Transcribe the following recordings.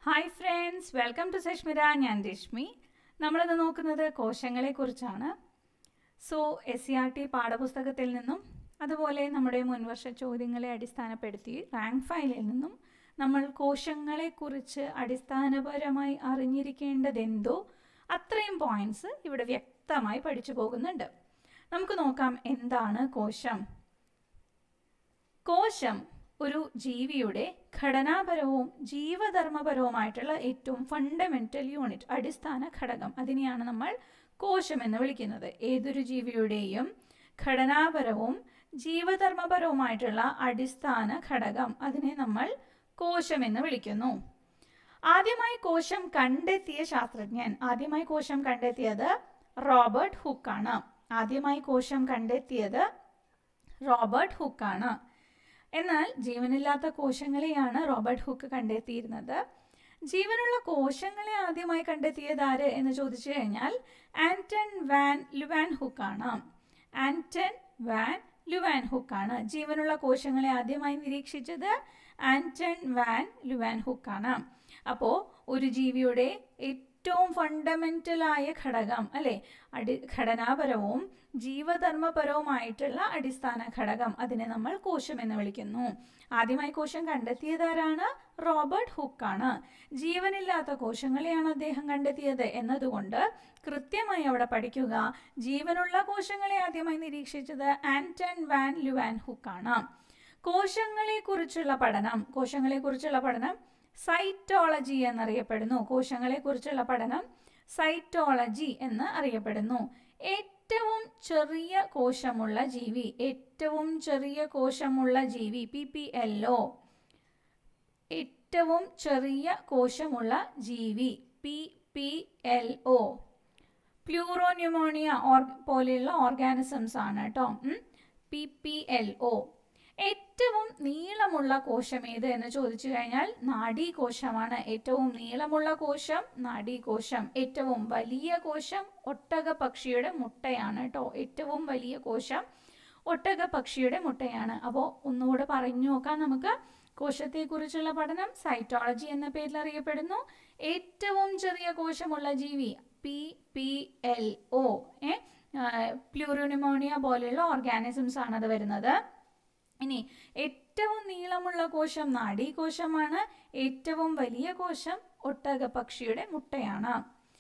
Hi friends welcome to Sashmitha ഞാൻ രശ്മി നമ്മളിന്ന് നോക്കുന്നത് കോശങ്ങളെക്കുറിച്ചാണ് so S C R T പാഠപുസ്തകത്തിൽ നിന്നും അതുപോലെ നമ്മുടെ മുൻവർഷ ചോദ്യങ്ങളെ അടിസ്ഥാനപ്പെടുത്തി റാങ്ക് ഫയലിൽ നിന്നും നമ്മൾ കോശങ്ങളെക്കുറിച്ച് അടിസ്ഥാനപരമായി അറിഞ്ഞിരിക്കേണ്ടതെന്തോ അത്രയും പോയിന്റ്സ് ഇവിടെ വ്യക്തമായി പഠിച്ചു പോകുന്നുണ്ട് നമുക്ക് നോക്കാം എന്താണ് കോശം കോശം ഒരു ജീവിയുടെ ഘടനാപരവും ജീവധർമ്മപരവുമായിട്ടുള്ള ഏറ്റവും ഫണ്ടമെന്റൽ യൂണിറ്റ് അടിസ്ഥാന ഘടകം അതിനെയാണ് നമ്മൾ കോശം എന്ന് വിളിക്കുന്നത് ഏതൊരു ജീവിയുടെയും ഘടനാപരവും ജീവധർമ്മപരവുമായിട്ടുള്ള അടിസ്ഥാന ഘടകം അതിനെ നമ്മൾ കോശം എന്ന് വിളിക്കുന്നു ആദ്യമായി കോശം കണ്ടെത്തിയ ശാസ്ത്രജ്ഞൻ ആദ്യമായി കോശം കണ്ടെത്തിയത് റോബർട്ട് ഹുക്കാണ് ആദ്യമായി കോശം കണ്ടെത്തിയത് റോബർട്ട് ഹുക്കാണ് എന്നാൽ ജീവനില്ലാത്ത കോശങ്ങളെയാണ് റോബർട്ട് ഹുക്ക് കണ്ടെത്തിയിരുന്നത് ജീവനുള്ള കോശങ്ങളെ ആദ്യമായി കണ്ടെത്തിയത് ആര് എന്ന് ചോദിച്ചു കഴിഞ്ഞാൽ ആന്റൺ വാൻ ലുവാൻ ഹുക്കാണ് ആന്റൺ വാൻ ലുവാൻ ഹുക്കാണ് ജീവനുള്ള കോശങ്ങളെ ആദ്യമായി നിരീക്ഷിച്ചത് ആന്റൺ വാൻ ലുവാൻ ഹുക്കാണ് അപ്പോൾ ഒരു ജീവിയുടെ ഏറ്റവും ഫണ്ടമെന്റലായ ഘടകം അല്ലെ അടി ഘടനാപരവും ജീവധർമ്മപരവുമായിട്ടുള്ള അടിസ്ഥാന ഘടകം അതിനെ നമ്മൾ കോശം എന്ന് വിളിക്കുന്നു ആദ്യമായി കോശം കണ്ടെത്തിയതാരാണ് റോബർട്ട് ഹുക്കാണ് ജീവനില്ലാത്ത കോശങ്ങളെയാണ് അദ്ദേഹം കണ്ടെത്തിയത് എന്നതുകൊണ്ട് കൃത്യമായി അവിടെ പഠിക്കുക ജീവനുള്ള കോശങ്ങളെ ആദ്യമായി നിരീക്ഷിച്ചത് ആന്റൺ വാൻ ലുവാൻ ഹുക്കാണ് കോശങ്ങളെ കുറിച്ചുള്ള പഠനം കോശങ്ങളെ കുറിച്ചുള്ള പഠനം സൈറ്റോളജി എന്നറിയപ്പെടുന്നു കോശങ്ങളെ കുറിച്ചുള്ള പഠനം സൈറ്റോളജി എന്ന് അറിയപ്പെടുന്നു ഏറ്റവും ചെറിയ കോശമുള്ള ജീവി ഏറ്റവും ചെറിയ കോശമുള്ള ജീവി പി പി എൽ ഒ ഏറ്റവും ചെറിയ കോശമുള്ള ജീവി P P L O pleuropneumonia or പോലെയുള്ള ഓർഗാനിസംസ് ആണ് കേട്ടോ പി പി എൽ ഒ ഏറ്റവും നീളമുള്ള കോശം ഏത് എന്ന് ചോദിച്ചു കഴിഞ്ഞാൽ നാഡീകോശമാണ് ഏറ്റവും നീളമുള്ള കോശം നാഡീകോശം ഏറ്റവും വലിയ കോശം ഒട്ടക പക്ഷിയുടെ മുട്ടയാണ് കേട്ടോ ഏറ്റവും വലിയ കോശം ഒട്ടക പക്ഷിയുടെ മുട്ടയാണ് അപ്പോൾ ഒന്നുകൂടെ പറഞ്ഞു നോക്കാം നമുക്ക് കോശത്തെക്കുറിച്ചുള്ള പഠനം സൈറ്റോളജി എന്ന പേരിൽ അറിയപ്പെടുന്നു ഏറ്റവും ചെറിയ കോശമുള്ള ജീവി പി പി എൽ ഒ ഏ പ്ലൂറിനിമോണിയ പോലെയുള്ള ഓർഗാനിസംസ് ആണ് അത് വരുന്നത് ഇനി ഏറ്റവും നീളമുള്ള കോശം നാഡീകോശമാണ് ഏറ്റവും വലിയ കോശം ഒട്ടക പക്ഷിയുടെ മുട്ടയാണ്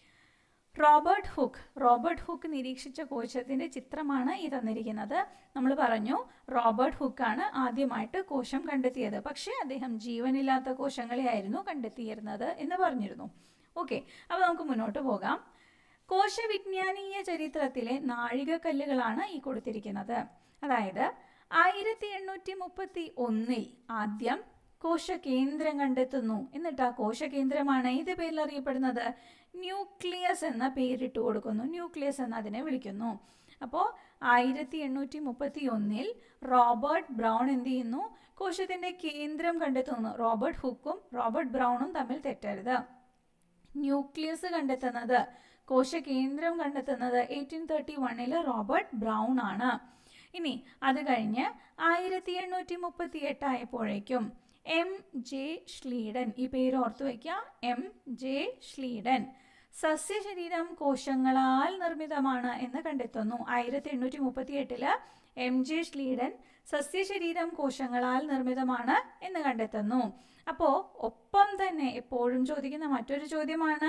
റോബർട്ട് ഹുക്ക് റോബർട്ട് ഹുക്ക് നിരീക്ഷിച്ച കോശത്തിന്റെ ചിത്രമാണ് ഈ തന്നിരിക്കുന്നത് നമ്മൾ പറഞ്ഞു റോബർട്ട് ഹുക്കാണ് ആദ്യമായിട്ട് കോശം കണ്ടെത്തിയത് പക്ഷേ അദ്ദേഹം ജീവനില്ലാത്ത കോശങ്ങളെ ആയിരുന്നു കണ്ടെത്തിയിരുന്നത് എന്ന് പറഞ്ഞിരുന്നു ഓക്കെ അപ്പോൾ നമുക്ക് മുന്നോട്ട് പോകാം കോശവിജ്ഞാനീയ ചരിത്രത്തിലെ നാഴികക്കല്ലുകളാണ് ഈ കൊടുത്തിരിക്കുന്നത് അതായത് ആയിരത്തി എണ്ണൂറ്റി മുപ്പത്തി ഒന്നിൽ ആദ്യം കോശകേന്ദ്രം കണ്ടെത്തുന്നു എന്നിട്ട് ആ കോശകേന്ദ്രമാണ് ഏത് പേരിൽ അറിയപ്പെടുന്നത് ന്യൂക്ലിയസ് എന്ന പേരിട്ട് കൊടുക്കുന്നു ന്യൂക്ലിയസ് എന്ന് അതിനെ വിളിക്കുന്നു അപ്പോൾ ആയിരത്തി എണ്ണൂറ്റി മുപ്പത്തി ഒന്നിൽ റോബർട്ട് ബ്രൗൺ എന്ത് ചെയ്യുന്നു കോശത്തിന്റെ കേന്ദ്രം കണ്ടെത്തുന്നു റോബർട്ട് ഹുക്കും റോബർട്ട് ബ്രൗണും തമ്മിൽ തെറ്റരുത് ന്യൂക്ലിയസ് കണ്ടെത്തുന്നത് കോശകേന്ദ്രം കണ്ടെത്തുന്നത് എയ്റ്റീൻ തേർട്ടി വണ്ണില് റോബർട്ട് ബ്രൗൺ ആണ് ഇനി അത് കഴിഞ്ഞ് ആയിരത്തി എണ്ണൂറ്റി മുപ്പത്തി എട്ടായപ്പോഴേക്കും എം ജെ ഷ്ലീഡൻ ഈ പേര് ഓർത്തു വയ്ക്കുക എം ജെ ഷ്ലീഡൻ സസ്യശരീരം കോശങ്ങളാൽ നിർമ്മിതമാണ് എന്ന് കണ്ടെത്തുന്നു ആയിരത്തി എണ്ണൂറ്റി മുപ്പത്തി എട്ടില് എം ജെ ഷ്ലീഡൻ സസ്യശരീരം കോശങ്ങളാൽ നിർമ്മിതമാണ് എന്ന് കണ്ടെത്തുന്നു അപ്പോ ഒപ്പം തന്നെ എപ്പോഴും ചോദിക്കുന്ന മറ്റൊരു ചോദ്യമാണ്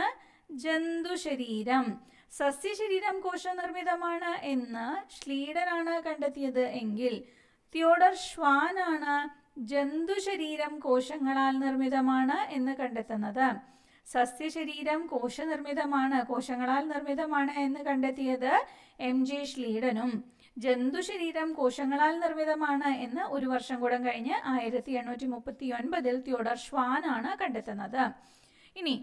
ജന്തുശരീരം സസ്യശരീരം കോശനിർമ്മിതമാണ് എന്ന് ഷ്ലീഡനാണ് കണ്ടെത്തിയത് എങ്കിൽ തിയോഡർ ഷ്വാൻ ആണ് ജന്തുശരീരം കോശങ്ങളാൽ നിർമ്മിതമാണ് എന്ന് കണ്ടെത്തുന്നത് സസ്യശരീരം കോശനിർമ്മിതമാണ് കോശങ്ങളാൽ നിർമ്മിതമാണ് എന്ന് കണ്ടെത്തിയത് എം ജെ ഷ്ലീഡനും ജന്തുശരീരം കോശങ്ങളാൽ നിർമ്മിതമാണ് എന്ന് ഒരു വർഷം കൂടെ കഴിഞ്ഞ് ആയിരത്തി എണ്ണൂറ്റി മുപ്പത്തി ഒൻപതിൽ തിയോഡർ ഷ്വാൻ ആണ് കണ്ടെത്തുന്നത് ഇനി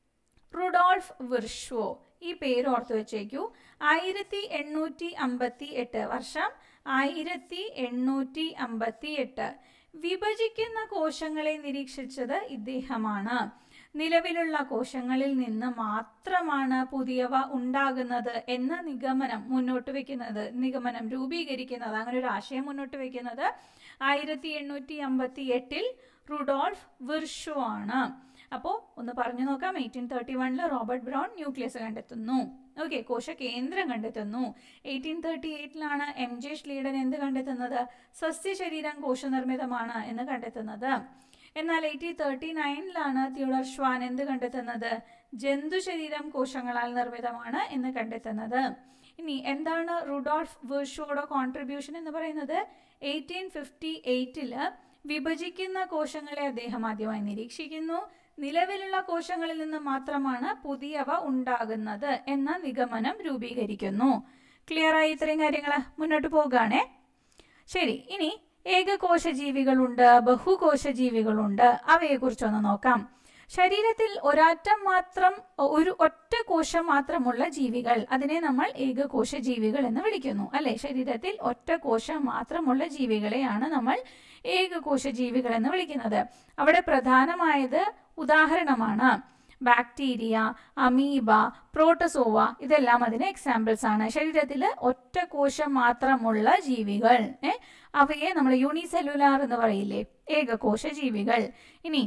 റുഡോൾഫ് വിർഷ്വോ ഈ പേര് ഓർത്തു വെച്ചേക്കൂ ആയിരത്തി എണ്ണൂറ്റി അമ്പത്തി എട്ട് വർഷം ആയിരത്തി എണ്ണൂറ്റി അമ്പത്തി എട്ട് വിഭജിക്കുന്ന കോശങ്ങളെ നിരീക്ഷിച്ചത് ഇദ്ദേഹമാണ് നിലവിലുള്ള കോശങ്ങളിൽ നിന്ന് മാത്രമാണ് പുതിയവ ഉണ്ടാകുന്നത് എന്ന നിഗമനം മുന്നോട്ട് വെക്കുന്നത് നിഗമനം രൂപീകരിക്കുന്നത് അങ്ങനെ ഒരു ആശയം മുന്നോട്ട് വെക്കുന്നത് ആയിരത്തി എണ്ണൂറ്റി അമ്പത്തി എട്ടിൽ റുഡോൾഫ് വിർഷു ആണ് അപ്പോൾ ഒന്ന് പറഞ്ഞു നോക്കാം എയ്റ്റീൻ തേർട്ടി വണ്ണിൽ റോബർട്ട് ബ്രൗൺ ന്യൂക്ലിയസ് കണ്ടെത്തുന്നു ഓക്കെ കോശകേന്ദ്രം കണ്ടെത്തുന്നു എയ്റ്റീൻ തേർട്ടി എയ്റ്റിലാണ് എം ജെ ഷ്ലീഡൻ എന്ത് കണ്ടെത്തുന്നത് സസ്യശരീരം കോശനിർമ്മിതമാണ് എന്ന് കണ്ടെത്തുന്നത് എന്നാൽ എയ്റ്റീൻ തേർട്ടി നയനിലാണ് തിയോഡർ ഷ്വാൻ എന്ത് കണ്ടെത്തുന്നത് ജന്തുശരീരം കോശങ്ങളാൽ നിർമ്മിതമാണ് എന്ന് കണ്ടെത്തുന്നത് ഇനി എന്താണ് റുഡോൾഫ് വേർഷോയുടെ കോൺട്രിബ്യൂഷൻ എന്ന് പറയുന്നത് എയ്റ്റീൻ ഫിഫ്റ്റി എയ്റ്റില് വിഭജിക്കുന്ന കോശങ്ങളെ അദ്ദേഹം ആദ്യമായി നിരീക്ഷിക്കുന്നു നിലവിലുള്ള കോശങ്ങളിൽ നിന്ന് മാത്രമാണ് പുതിയവ ഉണ്ടാകുന്നത് എന്ന നിഗമനം രൂപീകരിക്കുന്നു ക്ലിയർ ആയി ഇത്രയും കാര്യങ്ങൾ മുന്നോട്ട് പോകുകയാണേ ശരി ഇനി ഏകകോശ ജീവികളുണ്ട് ബഹുകോശ ജീവികളുണ്ട് അവയെക്കുറിച്ചൊന്ന് നോക്കാം ശരീരത്തിൽ ഒരറ്റം മാത്രം ഒരു ഒറ്റ കോശം മാത്രമുള്ള ജീവികൾ അതിനെ നമ്മൾ ഏകകോശ ജീവികൾ എന്ന് വിളിക്കുന്നു അല്ലെ ശരീരത്തിൽ ഒറ്റ കോശം മാത്രമുള്ള ജീവികളെയാണ് നമ്മൾ ഏകകോശ ജീവികൾ എന്ന് വിളിക്കുന്നത് അവിടെ പ്രധാനമായത് ഉദാഹരണമാണ് ബാക്ടീരിയ അമീബ പ്രോട്ടസോവ ഇതെല്ലാം അതിന് എക്സാമ്പിൾസ് ആണ് ശരീരത്തിൽ ഒറ്റ കോശം മാത്രമുള്ള ജീവികൾ ഏ അവയെ നമ്മൾ യൂണിസെല്ലുലാർ എന്ന് പറയില്ലേ ഏകകോശ ജീവികൾ ഇനി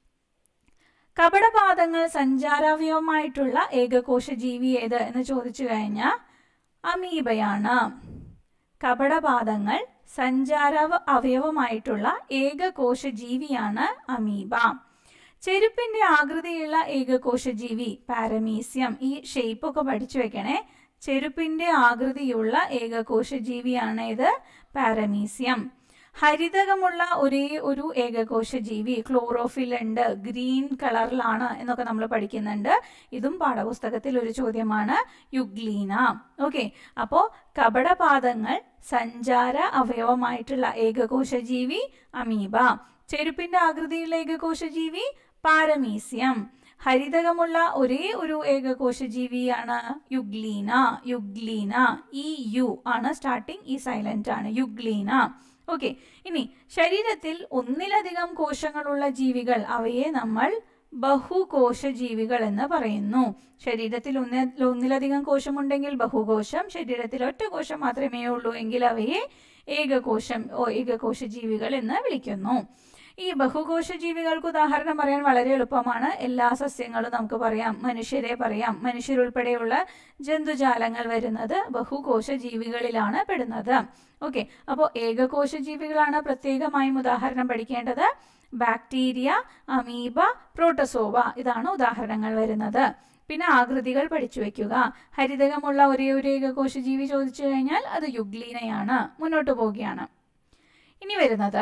കപടപാദങ്ങൾ സഞ്ചാരാവയവമായിട്ടുള്ള ഏകകോശ ജീവി ഏത് എന്ന് ചോദിച്ചു കഴിഞ്ഞാൽ അമീബയാണ് കപടപാദങ്ങൾ സഞ്ചാര അവയവമായിട്ടുള്ള ഏകകോശ ജീവിയാണ് അമീബ ചെരുപ്പിന്റെ ആകൃതിയുള്ള ഏകകോശ ജീവി പാരമീസ്യം ഈ ഷേപ്പ് ഒക്കെ പഠിച്ചു വെക്കണേ ചെരുപ്പിന്റെ ആകൃതിയുള്ള ഏകകോശ ജീവിയാണ് ഇത് പാരമീസ്യം ഹരിതകമുള്ള ഒരേ ഒരു ഏകകോശ ജീവി ക്ലോറോഫിൽ ഉണ്ട് ഗ്രീൻ കളറിലാണ് എന്നൊക്കെ നമ്മൾ പഠിക്കുന്നുണ്ട് ഇതും പാഠപുസ്തകത്തിൽ ഒരു ചോദ്യമാണ് യുഗ്ലീന ഓക്കെ അപ്പോൾ കപടപാദങ്ങൾ സഞ്ചാര അവയവമായിട്ടുള്ള ഏകകോശ ജീവി അമീബ ചെരുപ്പിന്റെ ആകൃതിയുള്ള ഏകകോശ ജീവി പാരമീസ്യം ഹരിതകമുള്ള ഒരേ ഒരു ഏകകോശ ജീവിയാണ് യുഗ്ലീന യുഗ്ലീന ഈ യു ആണ് സ്റ്റാർട്ടിങ് ഈ സൈലന്റ് ആണ് യുഗ്ലീന ഓക്കെ ഇനി ശരീരത്തിൽ ഒന്നിലധികം കോശങ്ങളുള്ള ജീവികൾ അവയെ നമ്മൾ ബഹുകോശ ജീവികൾ എന്ന് പറയുന്നു ശരീരത്തിൽ ഒന്ന് ഒന്നിലധികം കോശമുണ്ടെങ്കിൽ ബഹുകോശം ശരീരത്തിൽ ഒറ്റ കോശം മാത്രമേ ഉള്ളൂ എങ്കിൽ അവയെ ഏകകോശം ഓ ഏകകോശ ജീവികൾ എന്ന് വിളിക്കുന്നു ഈ ബഹുകോശ ജീവികൾക്ക് ഉദാഹരണം പറയാൻ വളരെ എളുപ്പമാണ് എല്ലാ സസ്യങ്ങളും നമുക്ക് പറയാം മനുഷ്യരെ പറയാം മനുഷ്യരുൾപ്പെടെയുള്ള ജന്തുജാലങ്ങൾ വരുന്നത് ബഹുകോശ ജീവികളിലാണ് പെടുന്നത് ഓക്കെ അപ്പോൾ ഏകകോശ ജീവികളാണ് പ്രത്യേകമായും ഉദാഹരണം പഠിക്കേണ്ടത് ബാക്ടീരിയ അമീബ പ്രോട്ടസോവ ഇതാണ് ഉദാഹരണങ്ങൾ വരുന്നത് പിന്നെ ആകൃതികൾ പഠിച്ചു വെക്കുക ഹരിതകമുള്ള ഒരേ ഒരു ഏകകോശ ജീവി ചോദിച്ചു കഴിഞ്ഞാൽ അത് യുഗ്ലീനയാണ് മുന്നോട്ട് പോവുകയാണ് ഇനി വരുന്നത്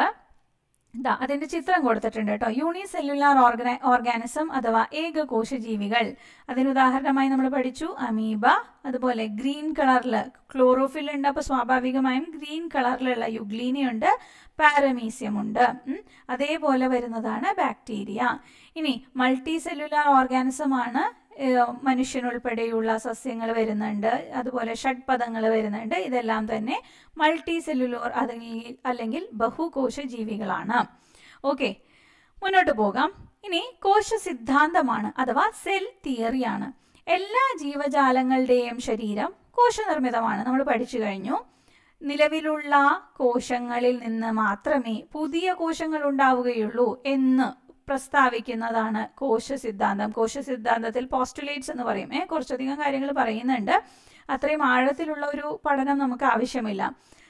ഇതാ അതിന്റെ ചിത്രം കൊടുത്തിട്ടുണ്ട് കേട്ടോ യൂണിസെല്ലുലാർ ഓർഗന ഓർഗാനിസം അഥവാ ഏകകോശ ജീവികൾ അതിന് ഉദാഹരണമായി നമ്മൾ പഠിച്ചു അമീബ അതുപോലെ ഗ്രീൻ കളറിൽ ക്ലോറോഫിൽ ഉണ്ട് അപ്പോൾ സ്വാഭാവികമായും ഗ്രീൻ കളറിലുള്ള യുഗ്ലീനയുണ്ട് പാരമീസ്യം ഉണ്ട് അതേപോലെ വരുന്നതാണ് ബാക്ടീരിയ ഇനി മൾട്ടി സെല്ലുലാർ ഓർഗാനിസം ആണ് മനുഷ്യനുൾപ്പെടെയുള്ള സസ്യങ്ങൾ വരുന്നുണ്ട് അതുപോലെ ഷഡ്പദങ്ങൾ വരുന്നുണ്ട് ഇതെല്ലാം തന്നെ മൾട്ടി സെല്ലുലോർ അല്ലെങ്കിൽ അല്ലെങ്കിൽ ബഹുകോശ ജീവികളാണ് ഓക്കെ മുന്നോട്ട് പോകാം ഇനി കോശ സിദ്ധാന്തമാണ് അഥവാ സെൽ തിയറിയാണ് എല്ലാ ജീവജാലങ്ങളുടെയും ശരീരം കോശനിർമ്മിതമാണ് നമ്മൾ പഠിച്ചു കഴിഞ്ഞു നിലവിലുള്ള കോശങ്ങളിൽ നിന്ന് മാത്രമേ പുതിയ കോശങ്ങൾ ഉണ്ടാവുകയുള്ളൂ എന്ന് പ്രസ്താവിക്കുന്നതാണ് കോശ സിദ്ധാന്തം കോശ സിദ്ധാന്തത്തിൽ പോസ്റ്റുലേറ്റ്സ് എന്ന് പറയും ഏ കുറച്ചധികം കാര്യങ്ങൾ പറയുന്നുണ്ട് അത്രയും ആഴത്തിലുള്ള ഒരു പഠനം നമുക്ക് ആവശ്യമില്ല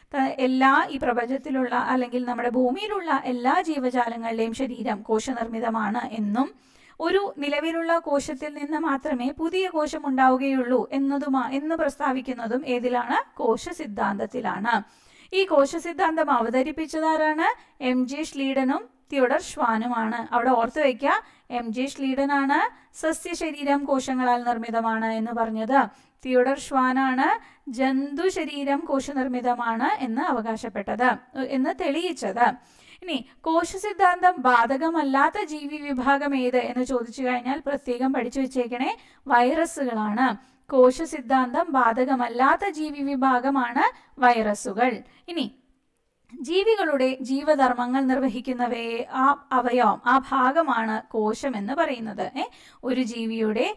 എല്ലാ ഈ പ്രപഞ്ചത്തിലുള്ള അല്ലെങ്കിൽ നമ്മുടെ ഭൂമിയിലുള്ള എല്ലാ ജീവജാലങ്ങളുടെയും ശരീരം കോശനിർമ്മിതമാണ് എന്നും ഒരു നിലവിലുള്ള കോശത്തിൽ നിന്ന് മാത്രമേ പുതിയ കോശം ഉണ്ടാവുകയുള്ളൂ എന്നതുമാ എന്ന് പ്രസ്താവിക്കുന്നതും ഏതിലാണ് കോശ സിദ്ധാന്തത്തിലാണ് ഈ കോശ സിദ്ധാന്തം അവതരിപ്പിച്ചതാരാണ് എം ജെ ഷ്ലീഡനും തിയോഡർ ഷ്വാനുമാണ് അവിടെ ഓർത്തു വയ്ക്കുക എം ജെ ഷ്ലീഡനാണ് സസ്യശരീരം കോശങ്ങളാൽ നിർമ്മിതമാണ് എന്ന് പറഞ്ഞത് തിയോഡർ ഷ്വാനാണ് ജന്തു ശരീരം കോശനിർമ്മിതമാണ് എന്ന് അവകാശപ്പെട്ടത് എന്ന് തെളിയിച്ചത് ഇനി കോശ സിദ്ധാന്തം ബാധകമല്ലാത്ത ജീവി വിഭാഗം ഏത് എന്ന് ചോദിച്ചു കഴിഞ്ഞാൽ പ്രത്യേകം പഠിച്ചു വെച്ചേക്കണേ വൈറസുകളാണ് കോശ സിദ്ധാന്തം ബാധകമല്ലാത്ത ജീവി വിഭാഗമാണ് വൈറസുകൾ ഇനി ജീവികളുടെ ജീവധർമ്മങ്ങൾ നിർവഹിക്കുന്നവയെ ആ അവയവം ആ ഭാഗമാണ് കോശം എന്ന് പറയുന്നത് ഏ ഒരു ജീവിയുടെ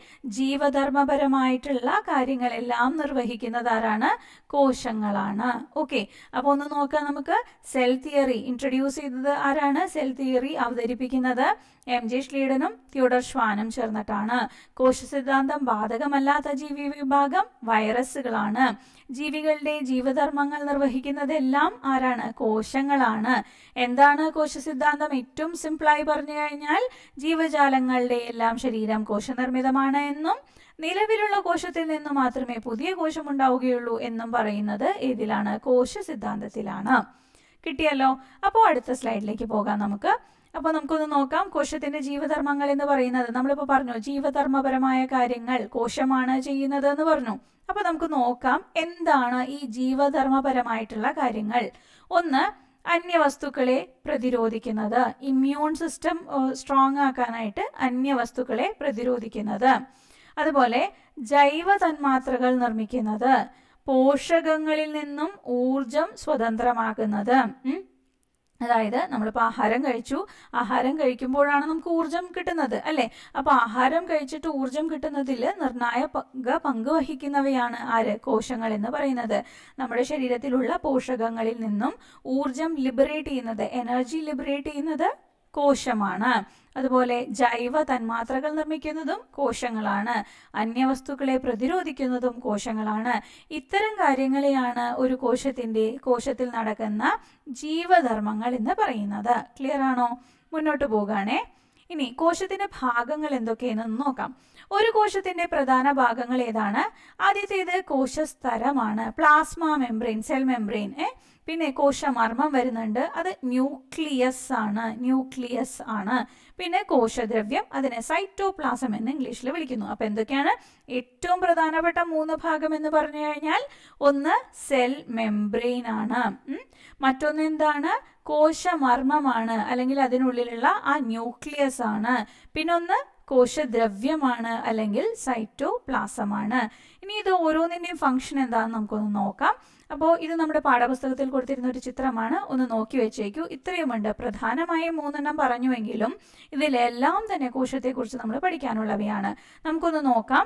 ജീവധർമ്മപരമായിട്ടുള്ള കാര്യങ്ങളെല്ലാം നിർവഹിക്കുന്നത് ആരാണ് കോശങ്ങളാണ് ഓക്കെ അപ്പോൾ ഒന്ന് നോക്കാം നമുക്ക് സെൽ തിയറി ഇൻട്രൊഡ്യൂസ് ചെയ്തത് ആരാണ് സെൽ തിയറി അവതരിപ്പിക്കുന്നത് എം ജെ ശ്ലീഡനും തിയോഡർ ശ്വാനും ചേർന്നിട്ടാണ് കോശ സിദ്ധാന്തം ബാധകമല്ലാത്ത ജീവി വിഭാഗം വൈറസുകളാണ് ജീവികളുടെ ജീവധർമ്മങ്ങൾ നിർവഹിക്കുന്നതെല്ലാം ആരാണ് കോശങ്ങളാണ് എന്താണ് കോശ സിദ്ധാന്തം ഏറ്റവും സിമ്പിളായി പറഞ്ഞു കഴിഞ്ഞാൽ ജീവജാലങ്ങളുടെ എല്ലാം ശരീരം കോശനിർമ്മിതമാണ് എന്നും നിലവിലുള്ള കോശത്തിൽ നിന്ന് മാത്രമേ പുതിയ കോശം ഉണ്ടാവുകയുള്ളൂ എന്നും പറയുന്നത് ഏതിലാണ് കോശ സിദ്ധാന്തത്തിലാണ് കിട്ടിയല്ലോ അപ്പോൾ അടുത്ത സ്ലൈഡിലേക്ക് പോകാം നമുക്ക് അപ്പോൾ നമുക്കൊന്ന് നോക്കാം കോശത്തിന്റെ ജീവധർമ്മങ്ങൾ എന്ന് പറയുന്നത് നമ്മളിപ്പോൾ പറഞ്ഞു ജീവധർമ്മപരമായ കാര്യങ്ങൾ കോശമാണ് ചെയ്യുന്നത് എന്ന് പറഞ്ഞു അപ്പോൾ നമുക്ക് നോക്കാം എന്താണ് ഈ ജീവധർമ്മപരമായിട്ടുള്ള കാര്യങ്ങൾ ഒന്ന് അന്യവസ്തുക്കളെ പ്രതിരോധിക്കുന്നത് ഇമ്മ്യൂൺ സിസ്റ്റം സ്ട്രോങ് ആക്കാനായിട്ട് അന്യവസ്തുക്കളെ പ്രതിരോധിക്കുന്നത് അതുപോലെ ജൈവ തന്മാത്രകൾ നിർമ്മിക്കുന്നത് പോഷകങ്ങളിൽ നിന്നും ഊർജം സ്വതന്ത്രമാക്കുന്നത് ഉം. അതായത് നമ്മളിപ്പോൾ ആഹാരം കഴിച്ചു ആഹാരം കഴിക്കുമ്പോഴാണ് നമുക്ക് ഊർജം കിട്ടുന്നത് അല്ലേ അപ്പോൾ ആഹാരം കഴിച്ചിട്ട് ഊർജം കിട്ടുന്നതിൽ നിർണായ പങ്ക് പങ്ക് വഹിക്കുന്നവയാണ് ആര് കോശങ്ങൾ എന്ന് പറയുന്നത് നമ്മുടെ ശരീരത്തിലുള്ള പോഷകങ്ങളിൽ നിന്നും ഊർജം ലിബറേറ്റ് ചെയ്യുന്നത് എനർജി ലിബറേറ്റ് ചെയ്യുന്നത് കോശമാണ് അതുപോലെ ജൈവ തന്മാത്രകൾ നിർമ്മിക്കുന്നതും കോശങ്ങളാണ് അന്യവസ്തുക്കളെ പ്രതിരോധിക്കുന്നതും കോശങ്ങളാണ് ഇത്തരം കാര്യങ്ങളെയാണ് ഒരു കോശത്തിന്റെ കോശത്തിൽ നടക്കുന്ന ജീവധർമ്മങ്ങൾ എന്ന് പറയുന്നത് ക്ലിയർ ആണോ മുന്നോട്ട് പോകാണേ ഇനി കോശത്തിന്റെ ഭാഗങ്ങൾ എന്തൊക്കെയെന്ന് നോക്കാം ഒരു കോശത്തിന്റെ പ്രധാന ഭാഗങ്ങൾ ഏതാണ് ആദ്യത്തേത് കോശസ്തരമാണ് പ്ലാസ്മ മെംബ്രെയിൻ സെൽ മെംബ്രെയിൻ ഏ പിന്നെ കോശമർമ്മം വരുന്നുണ്ട് അത് ന്യൂക്ലിയസ് ആണ് ന്യൂക്ലിയസ് ആണ് പിന്നെ കോശദ്രവ്യം അതിനെ സൈറ്റോപ്ലാസം എന്ന് ഇംഗ്ലീഷിൽ വിളിക്കുന്നു അപ്പൊ എന്തൊക്കെയാണ് ഏറ്റവും പ്രധാനപ്പെട്ട മൂന്ന് ഭാഗം എന്ന് പറഞ്ഞു കഴിഞ്ഞാൽ ഒന്ന് സെൽ മെംബ്രെയിൻ ആണ് ഉം. മറ്റൊന്ന് എന്താണ് കോശമർമ്മമാണ് അല്ലെങ്കിൽ അതിനുള്ളിലുള്ള ആ ന്യൂക്ലിയസ് ആണ് പിന്നൊന്ന് കോശദ്രവ്യമാണ് അല്ലെങ്കിൽ സൈറ്റോപ്ലാസമാണ് ഇനി ഇത് ഓരോന്നിൻ്റെയും ഫംഗ്ഷൻ എന്താണെന്ന് നമുക്കൊന്ന് നോക്കാം അപ്പോൾ ഇത് നമ്മുടെ പാഠപുസ്തകത്തിൽ കൊടുത്തിരുന്ന ഒരു ചിത്രമാണ് ഒന്ന് നോക്കി വെച്ചേക്കൂ ഇത്രയുമുണ്ട് പ്രധാനമായും മൂന്നെണ്ണം പറഞ്ഞുവെങ്കിലും ഇതിലെല്ലാം തന്നെ കോശത്തെക്കുറിച്ച് നമ്മൾ പഠിക്കാനുള്ളവയാണ് നമുക്കൊന്ന് നോക്കാം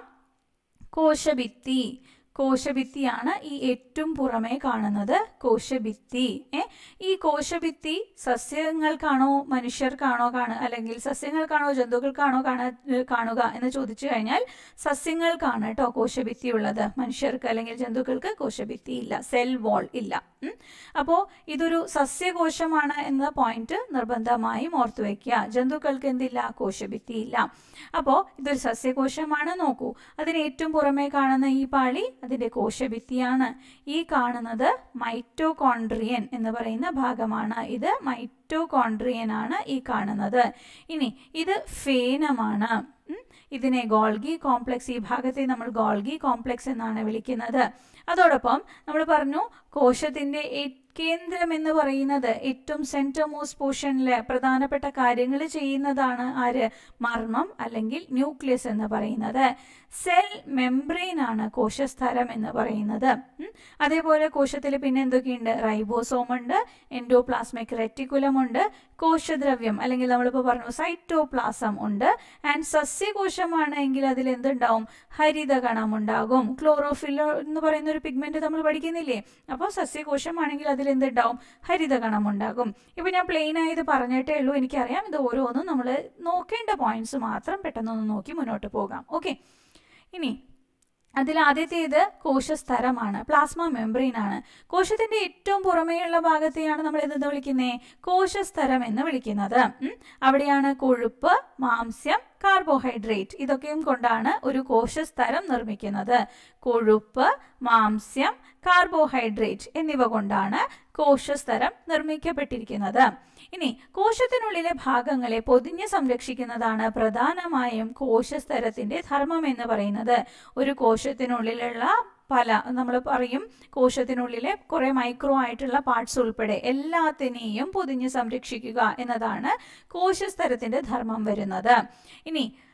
കോശഭിത്തി കോശഭിത്തിയാണ് ഈ ഏറ്റവും പുറമേ കാണുന്നത് കോശഭിത്തി ഏ ഈ കോശഭിത്തി സസ്യങ്ങൾക്കാണോ മനുഷ്യർക്കാണോ കാണുക അല്ലെങ്കിൽ സസ്യങ്ങൾക്കാണോ ജന്തുക്കൾക്കാണോ കാണ കാണുക എന്ന് ചോദിച്ചു കഴിഞ്ഞാൽ സസ്യങ്ങൾക്കാണ് കേട്ടോ കോശഭിത്തി ഉള്ളത് മനുഷ്യർക്ക് അല്ലെങ്കിൽ ജന്തുക്കൾക്ക് കോശഭിത്തി ഇല്ല സെൽ വോൾ ഇല്ല ഉം. അപ്പോൾ ഇതൊരു സസ്യകോശമാണ് എന്ന പോയിന്റ് നിർബന്ധമായും ഓർത്തു വെക്കുക ജന്തുക്കൾക്ക് എന്തില്ല കോശഭിത്തി ഇല്ല അപ്പോൾ ഇതൊരു സസ്യകോശമാണ് നോക്കൂ അതിന് ഏറ്റവും പുറമേ കാണുന്ന ഈ പാളി അതിന്റെ കോശഭിത്തിയാണ് ഈ കാണുന്നത് മൈറ്റോകോൺട്രിയൻ എന്ന് പറയുന്ന ഭാഗമാണ് ഇത് മൈറ്റോകോൺട്രിയൻ ആണ് ഈ കാണുന്നത് ഇനി ഇത് ഫേനമാണ് ഉം. ഇതിനെ ഗോൾഗി കോംപ്ലക്സ് ഈ ഭാഗത്തെ നമ്മൾ ഗോൾഗി കോംപ്ലക്സ് എന്നാണ് വിളിക്കുന്നത് അതോടൊപ്പം നമ്മൾ പറഞ്ഞു കോശത്തിന്റെ ഏ- കേന്ദ്രം എന്ന് പറയുന്നത് ഏറ്റവും സെന്റർമോസ്റ്റ് പോർഷനിൽ പ്രധാനപ്പെട്ട കാര്യങ്ങൾ ചെയ്യുന്നതാണ് ആര് മർമ്മം അല്ലെങ്കിൽ ന്യൂക്ലിയസ് എന്ന് പറയുന്നത് സെൽ മെംബ്രെയിൻ ആണ് കോശസ്ഥലം എന്ന് പറയുന്നത് ഉം. അതേപോലെ കോശത്തിൽ പിന്നെ എന്തൊക്കെയുണ്ട് റൈബോസോം ഉണ്ട് എൻഡോപ്ലാസ്മിക് റെറ്റിക്കുലം ഉണ്ട് കോശദ്രവ്യം അല്ലെങ്കിൽ നമ്മളിപ്പോൾ പറഞ്ഞു സൈറ്റോപ്ലാസം ഉണ്ട് ആൻഡ് സസ്യകോശമാണ് എങ്കിൽ അതിൽ എന്തുണ്ടാവും ഹരിതകണം ഉണ്ടാകും ക്ലോറോഫിൽ എന്ന് പറയുന്ന ഒരു പിഗ്മെന്റ് നമ്മൾ പഠിക്കുന്നില്ലേ അപ്പോൾ സസ്യകോശമാണെങ്കിൽ അതിൽ എന്തുണ്ടാവും ഹരിതകണം ഉണ്ടാകും ഇപ്പൊ ഞാൻ പ്ലെയിൻ ആയത് പറഞ്ഞിട്ടേ ഉള്ളൂ എനിക്കറിയാം ഇത് ഓരോന്നും നമ്മൾ നോക്കേണ്ട പോയിന്റ്സ് മാത്രം പെട്ടെന്നൊന്ന് നോക്കി മുന്നോട്ട് പോകാം ഓക്കെ ഇനി അതിൽ ആദ്യത്തേത് കോശസ്തരമാണ് പ്ലാസ്മ മെംബ്രെയിൻ ആണ് കോശത്തിന്റെ ഏറ്റവും പുറമേയുള്ള ഭാഗത്തെയാണ് നമ്മൾ എന്തെന്ന് വിളിക്കുന്നത് കോശസ്തരം എന്ന് വിളിക്കുന്നത് ഉം. അവിടെയാണ് കൊഴുപ്പ് മാംസ്യം കാർബോഹൈഡ്രേറ്റ് ഇതൊക്കെയും കൊണ്ടാണ് ഒരു കോശസ്തരം നിർമ്മിക്കുന്നത് കൊഴുപ്പ് മാംസ്യം കാർബോഹൈഡ്രേറ്റ് എന്നിവ കൊണ്ടാണ് കോശസ്തരം നിർമ്മിക്കപ്പെട്ടിരിക്കുന്നത് ഇനി കോശത്തിനുള്ളിലെ ഭാഗങ്ങളെ പൊതിഞ്ഞ് സംരക്ഷിക്കുന്നതാണ് പ്രധാനമായും കോശസ്തരത്തിന്റെ ധർമ്മം എന്ന് പറയുന്നത് ഒരു കോശത്തിനുള്ളിലുള്ള പല നമ്മൾ പറയും കോശത്തിനുള്ളിലെ കുറെ മൈക്രോ ആയിട്ടുള്ള പാർട്സ് ഉൾപ്പെടെ എല്ലാത്തിനെയും പൊതിഞ്ഞ് സംരക്ഷിക്കുക എന്നതാണ് കോശസ്തരത്തിന്റെ ധർമ്മം വരുന്നത് ഇനി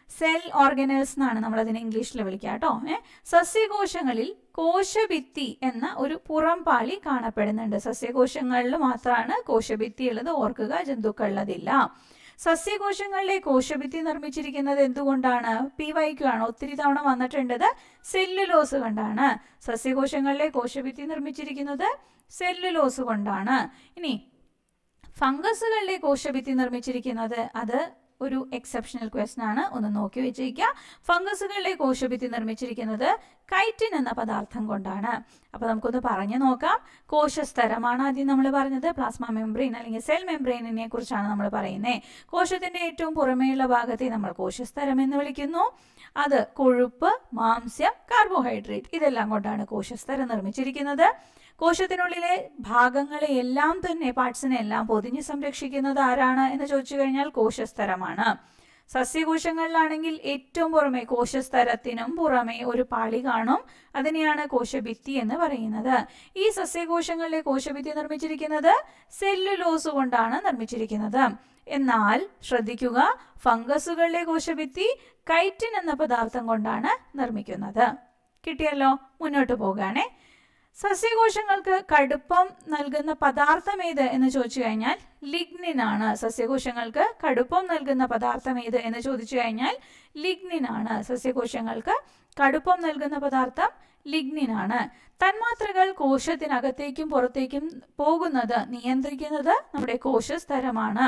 സെൽ ഓർഗനൽസ് എന്നാണ് നമ്മൾ അതിനെ ഇംഗ്ലീഷിൽ വിളിക്കുക കേട്ടോ ഏഹ് സസ്യകോശങ്ങളിൽ കോശഭിത്തി എന്ന ഒരു പുറംപാളി കാണപ്പെടുന്നുണ്ട് സസ്യകോശങ്ങളിൽ മാത്രമാണ് കോശഭിത്തി ഉള്ളത് ഓർക്കുക ജന്തുക്കളിലതില്ല സസ്യകോശങ്ങളിലെ കോശഭിത്തി നിർമ്മിച്ചിരിക്കുന്നത് എന്തുകൊണ്ടാണ് പി വൈക്കു ആണ് ഒത്തിരി തവണ വന്നിട്ടുണ്ടത് സെല്ലുലോസ് കൊണ്ടാണ് സസ്യകോശങ്ങളിലെ കോശഭിത്തി നിർമ്മിച്ചിരിക്കുന്നത് സെല്ലുലോസ് കൊണ്ടാണ് ഇനി ഫംഗസുകളിലെ കോശഭിത്തി നിർമ്മിച്ചിരിക്കുന്നത് അത് ഒരു എക്സെപ്ഷണൽ ക്വസ്റ്റൻ ആണ് ഒന്ന് നോക്കി വെച്ചേക്കുക ഫംഗസുകളിലെ കോശഭിത്തി നിർമ്മിച്ചിരിക്കുന്നത് കൈറ്റിൻ എന്ന പദാർത്ഥം കൊണ്ടാണ് അപ്പോൾ നമുക്കൊന്ന് പറഞ്ഞു നോക്കാം കോശസ്തരമാണ് ആദ്യം നമ്മൾ പറഞ്ഞത് പ്ലാസ്മ മെംബ്രെയിൻ അല്ലെങ്കിൽ സെൽ മെംബ്രെയിനിനെ കുറിച്ചാണ് നമ്മൾ പറയുന്നത് കോശത്തിന്റെ ഏറ്റവും പുറമേയുള്ള ഭാഗത്തെ നമ്മൾ കോശസ്തരം എന്ന് വിളിക്കുന്നു അത് കൊഴുപ്പ് മാംസ്യം കാർബോഹൈഡ്രേറ്റ് ഇതെല്ലാം കൊണ്ടാണ് കോശസ്തരം നിർമ്മിച്ചിരിക്കുന്നത് കോശത്തിനുള്ളിലെ ഭാഗങ്ങളെ എല്ലാം തന്നെ പാർട്സിനെ എല്ലാം പൊതിഞ്ഞ് സംരക്ഷിക്കുന്നത് ആരാണ് എന്ന് ചോദിച്ചു കഴിഞ്ഞാൽ കോശസ്തരമാണ് സസ്യകോശങ്ങളിലാണെങ്കിൽ ഏറ്റവും പുറമെ കോശസ്തരത്തിനും പുറമെ ഒരു പാളി കാണും അതിനെയാണ് കോശഭിത്തി എന്ന് പറയുന്നത് ഈ സസ്യകോശങ്ങളിലെ കോശഭിത്തി നിർമ്മിച്ചിരിക്കുന്നത് സെല്ലുലോസ് കൊണ്ടാണ് നിർമ്മിച്ചിരിക്കുന്നത് എന്നാൽ ശ്രദ്ധിക്കുക ഫംഗസുകളിലെ കോശഭിത്തി കൈറ്റിൻ എന്ന പദാർത്ഥം കൊണ്ടാണ് നിർമ്മിക്കുന്നത് കിട്ടിയല്ലോ മുന്നോട്ട് പോകാണേ സസ്യകോശങ്ങൾക്ക് കടുപ്പം നൽകുന്ന പദാർത്ഥം ഏത് എന്ന് ചോദിച്ചു കഴിഞ്ഞാൽ ലിഗ്നിൻ ആണ് സസ്യകോശങ്ങൾക്ക് കടുപ്പം നൽകുന്ന പദാർത്ഥം ഏത് എന്ന് ചോദിച്ചു കഴിഞ്ഞാൽ ലിഗ്നിൻ ആണ് സസ്യകോശങ്ങൾക്ക് കടുപ്പം നൽകുന്ന പദാർത്ഥം ലിഗ്നിൻ ആണ് തന്മാത്രകൾ കോശത്തിനകത്തേക്കും പുറത്തേക്കും പോകുന്നത് നിയന്ത്രിക്കുന്നത് നമ്മുടെ കോശസ്തരമാണ്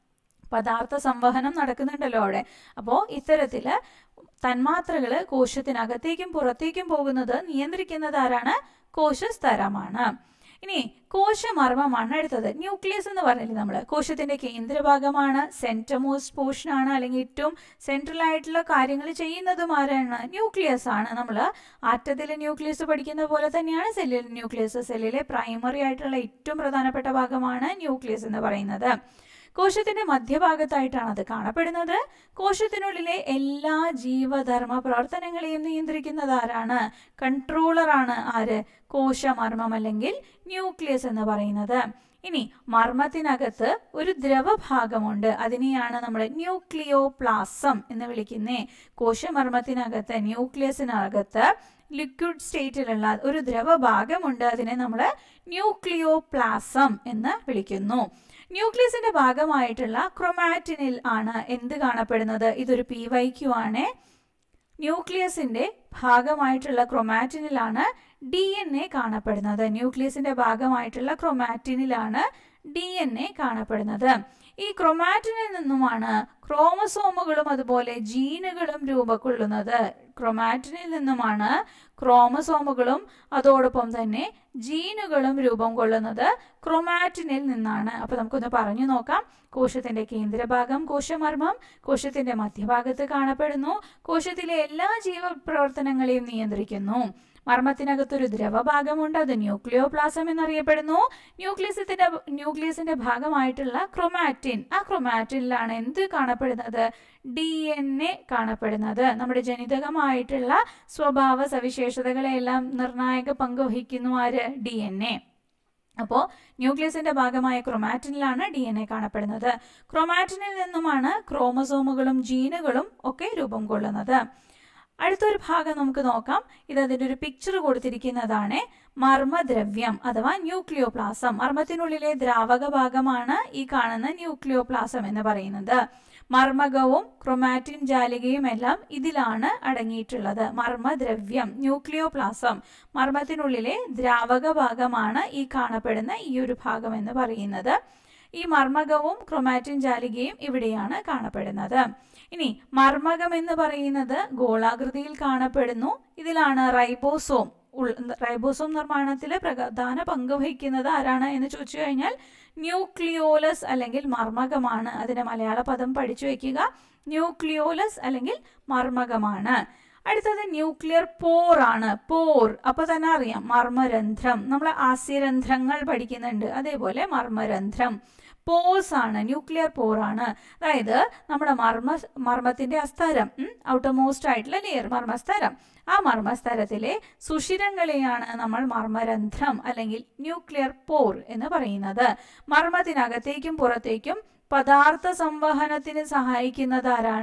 പദാർത്ഥ സംവഹനം നടക്കുന്നുണ്ടല്ലോ അവിടെ അപ്പോൾ ഇത്തരത്തില് തന്മാത്രകൾ കോശത്തിനകത്തേക്കും പുറത്തേക്കും പോകുന്നത് നിയന്ത്രിക്കുന്നത് ആരാണ് കോശസ്തരമാണ് ഇനി കോശമർമ്മമാണ് അടുത്തത് ന്യൂക്ലിയസ് എന്ന് പറഞ്ഞില്ലേ നമ്മൾ കോശത്തിന്റെ കേന്ദ്രഭാഗമാണ് സെന്റമോസ്റ്റ് പോർഷൻ ആണ് അല്ലെങ്കിൽ ഏറ്റവും സെൻട്രൽ ആയിട്ടുള്ള കാര്യങ്ങൾ ചെയ്യുന്നതും ആരാണ് ന്യൂക്ലിയസ് ആണ് നമ്മൾ ആറ്റത്തിലെ ന്യൂക്ലിയസ് പഠിക്കുന്ന പോലെ തന്നെയാണ് സെല്ലിലെ ന്യൂക്ലിയസ് സെല്ലിലെ പ്രൈമറി ആയിട്ടുള്ള ഏറ്റവും പ്രധാനപ്പെട്ട ഭാഗമാണ് ന്യൂക്ലിയസ് എന്ന് പറയുന്നത് കോശത്തിന്റെ മധ്യഭാഗത്തായിട്ടാണ് അത് കാണപ്പെടുന്നത് കോശത്തിനുള്ളിലെ എല്ലാ ജീവധർമ്മ പ്രവർത്തനങ്ങളെയും നിയന്ത്രിക്കുന്നത് ആരാണ് കൺട്രോളറാണ് ആര് കോശമർമ്മം അല്ലെങ്കിൽ ന്യൂക്ലിയസ് എന്ന് പറയുന്നത് ഇനി മർമ്മത്തിനകത്ത് ഒരു ദ്രവഭാഗമുണ്ട് അതിനെയാണ് നമ്മൾ ന്യൂക്ലിയോപ്ലാസം എന്ന് വിളിക്കുന്നേ കോശമർമ്മത്തിനകത്ത് ന്യൂക്ലിയസിനകത്ത് ലിക്വിഡ് സ്റ്റേറ്റിലുള്ള ഒരു ദ്രവഭാഗമുണ്ട് അതിനെ നമ്മൾ ന്യൂക്ലിയോപ്ലാസം എന്ന് വിളിക്കുന്നു ന്യൂക്ലിയസിന്റെ ഭാഗമായിട്ടുള്ള ക്രൊമാറ്റിനിൽ ആണ് എന്ത് കാണപ്പെടുന്നത് ഇതൊരു പി വൈ ക്യു ആണ് ന്യൂക്ലിയസിന്റെ ഭാഗമായിട്ടുള്ള ക്രൊമാറ്റിനിലാണ് ഡി എൻ എ കാണപ്പെടുന്നത് ന്യൂക്ലിയസിന്റെ ഭാഗമായിട്ടുള്ള ക്രൊമാറ്റിനിലാണ് ഡി എൻ എ കാണപ്പെടുന്നത് ഈ ക്രൊമാറ്റിനിൽ നിന്നുമാണ് ക്രോമസോമുകളും അതുപോലെ ജീനുകളും രൂപക്കൊള്ളുന്നത് ക്രൊമാറ്റിനിൽ നിന്നുമാണ് ക്രോമസോമുകളും അതോടൊപ്പം തന്നെ ജീനുകളും രൂപം കൊള്ളുന്നത് ക്രൊമാറ്റിനിൽ നിന്നാണ് അപ്പൊ നമുക്കൊന്ന് പറഞ്ഞു നോക്കാം കോശത്തിന്റെ കേന്ദ്രഭാഗം കോശമർമ്മം കോശത്തിന്റെ മധ്യഭാഗത്ത് കാണപ്പെടുന്നു കോശത്തിലെ എല്ലാ ജീവപ്രവർത്തനങ്ങളെയും നിയന്ത്രിക്കുന്നു മർമ്മത്തിനകത്തൊരു ദ്രവഭാഗമുണ്ട് അത് ന്യൂക്ലിയോപ്ലാസം എന്നറിയപ്പെടുന്നു ന്യൂക്ലിയസിന്റെ ന്യൂക്ലിയസിന്റെ ഭാഗമായിട്ടുള്ള ക്രൊമാറ്റിൻ ആ ക്രൊമാറ്റിനിലാണ് എന്ത് കാണപ്പെടുന്നത് ഡി എൻ എ കാണപ്പെടുന്നത് നമ്മുടെ ജനിതകമായിട്ടുള്ള സ്വഭാവ സവിശേഷതകളെല്ലാം നിർണായക പങ്ക് വഹിക്കുന്നു ആര് ഡി എൻ എ അപ്പോൾ ന്യൂക്ലിയസിന്റെ ഭാഗമായ ക്രൊമാറ്റിനിലാണ് ഡി എൻ എ കാണപ്പെടുന്നത് ക്രൊമാറ്റിനിൽ നിന്നുമാണ് ക്രോമസോമുകളും ജീനുകളും ഒക്കെ രൂപം കൊള്ളുന്നത് അടുത്തൊരു ഭാഗം നമുക്ക് നോക്കാം ഇത് അതിൻ്റെ ഒരു പിക്ചർ കൊടുത്തിരിക്കുന്നതാണ് മർമ്മദ്രവ്യം അഥവാ ന്യൂക്ലിയോപ്ലാസം മർമ്മത്തിനുള്ളിലെ ദ്രാവക ഭാഗമാണ് ഈ കാണുന്ന ന്യൂക്ലിയോപ്ലാസം എന്ന് പറയുന്നത് മർമ്മകവും ക്രൊമാറ്റിൻ ജാലികയും എല്ലാം ഇതിലാണ് അടങ്ങിയിട്ടുള്ളത് മർമ്മദ്രവ്യം ന്യൂക്ലിയോപ്ലാസം മർമ്മത്തിനുള്ളിലെ ദ്രാവക ഭാഗമാണ് ഈ കാണപ്പെടുന്ന ഈ ഒരു ഭാഗം എന്ന് പറയുന്നത് ഈ മർമ്മകവും ക്രൊമാറ്റിൻ ജാലികയും ഇവിടെയാണ് കാണപ്പെടുന്നത് ഇനി മർമ്മകം എന്ന് പറയുന്നത് ഗോളാകൃതിയിൽ കാണപ്പെടുന്നു ഇതിലാണ് റൈബോസോം റൈബോസോം നിർമ്മാണത്തിൽ പ്രധാന പങ്ക് വഹിക്കുന്നത് ആരാണ് എന്ന് ചോദിച്ചു കഴിഞ്ഞാൽ ന്യൂക്ലിയോലസ് അല്ലെങ്കിൽ മർമ്മകമാണ് അതിന്റെ മലയാള പദം പഠിച്ചു വെക്കുക ന്യൂക്ലിയോലസ് അല്ലെങ്കിൽ മർമ്മകമാണ് അടുത്തത് ന്യൂക്ലിയർ പോർ ആണ് പോർ അപ്പൊ തന്നെ അറിയാം മർമ്മരന്ധ്രം നമ്മൾ ആസ്യരന്ധ്രങ്ങൾ പഠിക്കുന്നുണ്ട് അതേപോലെ മർമ്മരന്ധ്രം പോസ് ആണ് ന്യൂക്ലിയർ പോർ ആണ് അതായത് നമ്മുടെ മർമ്മ മർമ്മത്തിന്റെ അസ്തരം ഔട്ടർമോസ്റ്റ് ആയിട്ടുള്ള ലെയർ മർമ്മസ്തരം ആ മർമ്മസ്തരത്തിലെ സുഷിരങ്ങളെയാണ് നമ്മൾ മർമ്മരന്ധ്രം അല്ലെങ്കിൽ ന്യൂക്ലിയർ പോർ എന്ന് പറയുന്നത് മർമ്മത്തിനകത്തേക്കും പുറത്തേക്കും പദാർത്ഥ സംവഹനത്തിന് സഹായിക്കുന്നത് ആരാണ്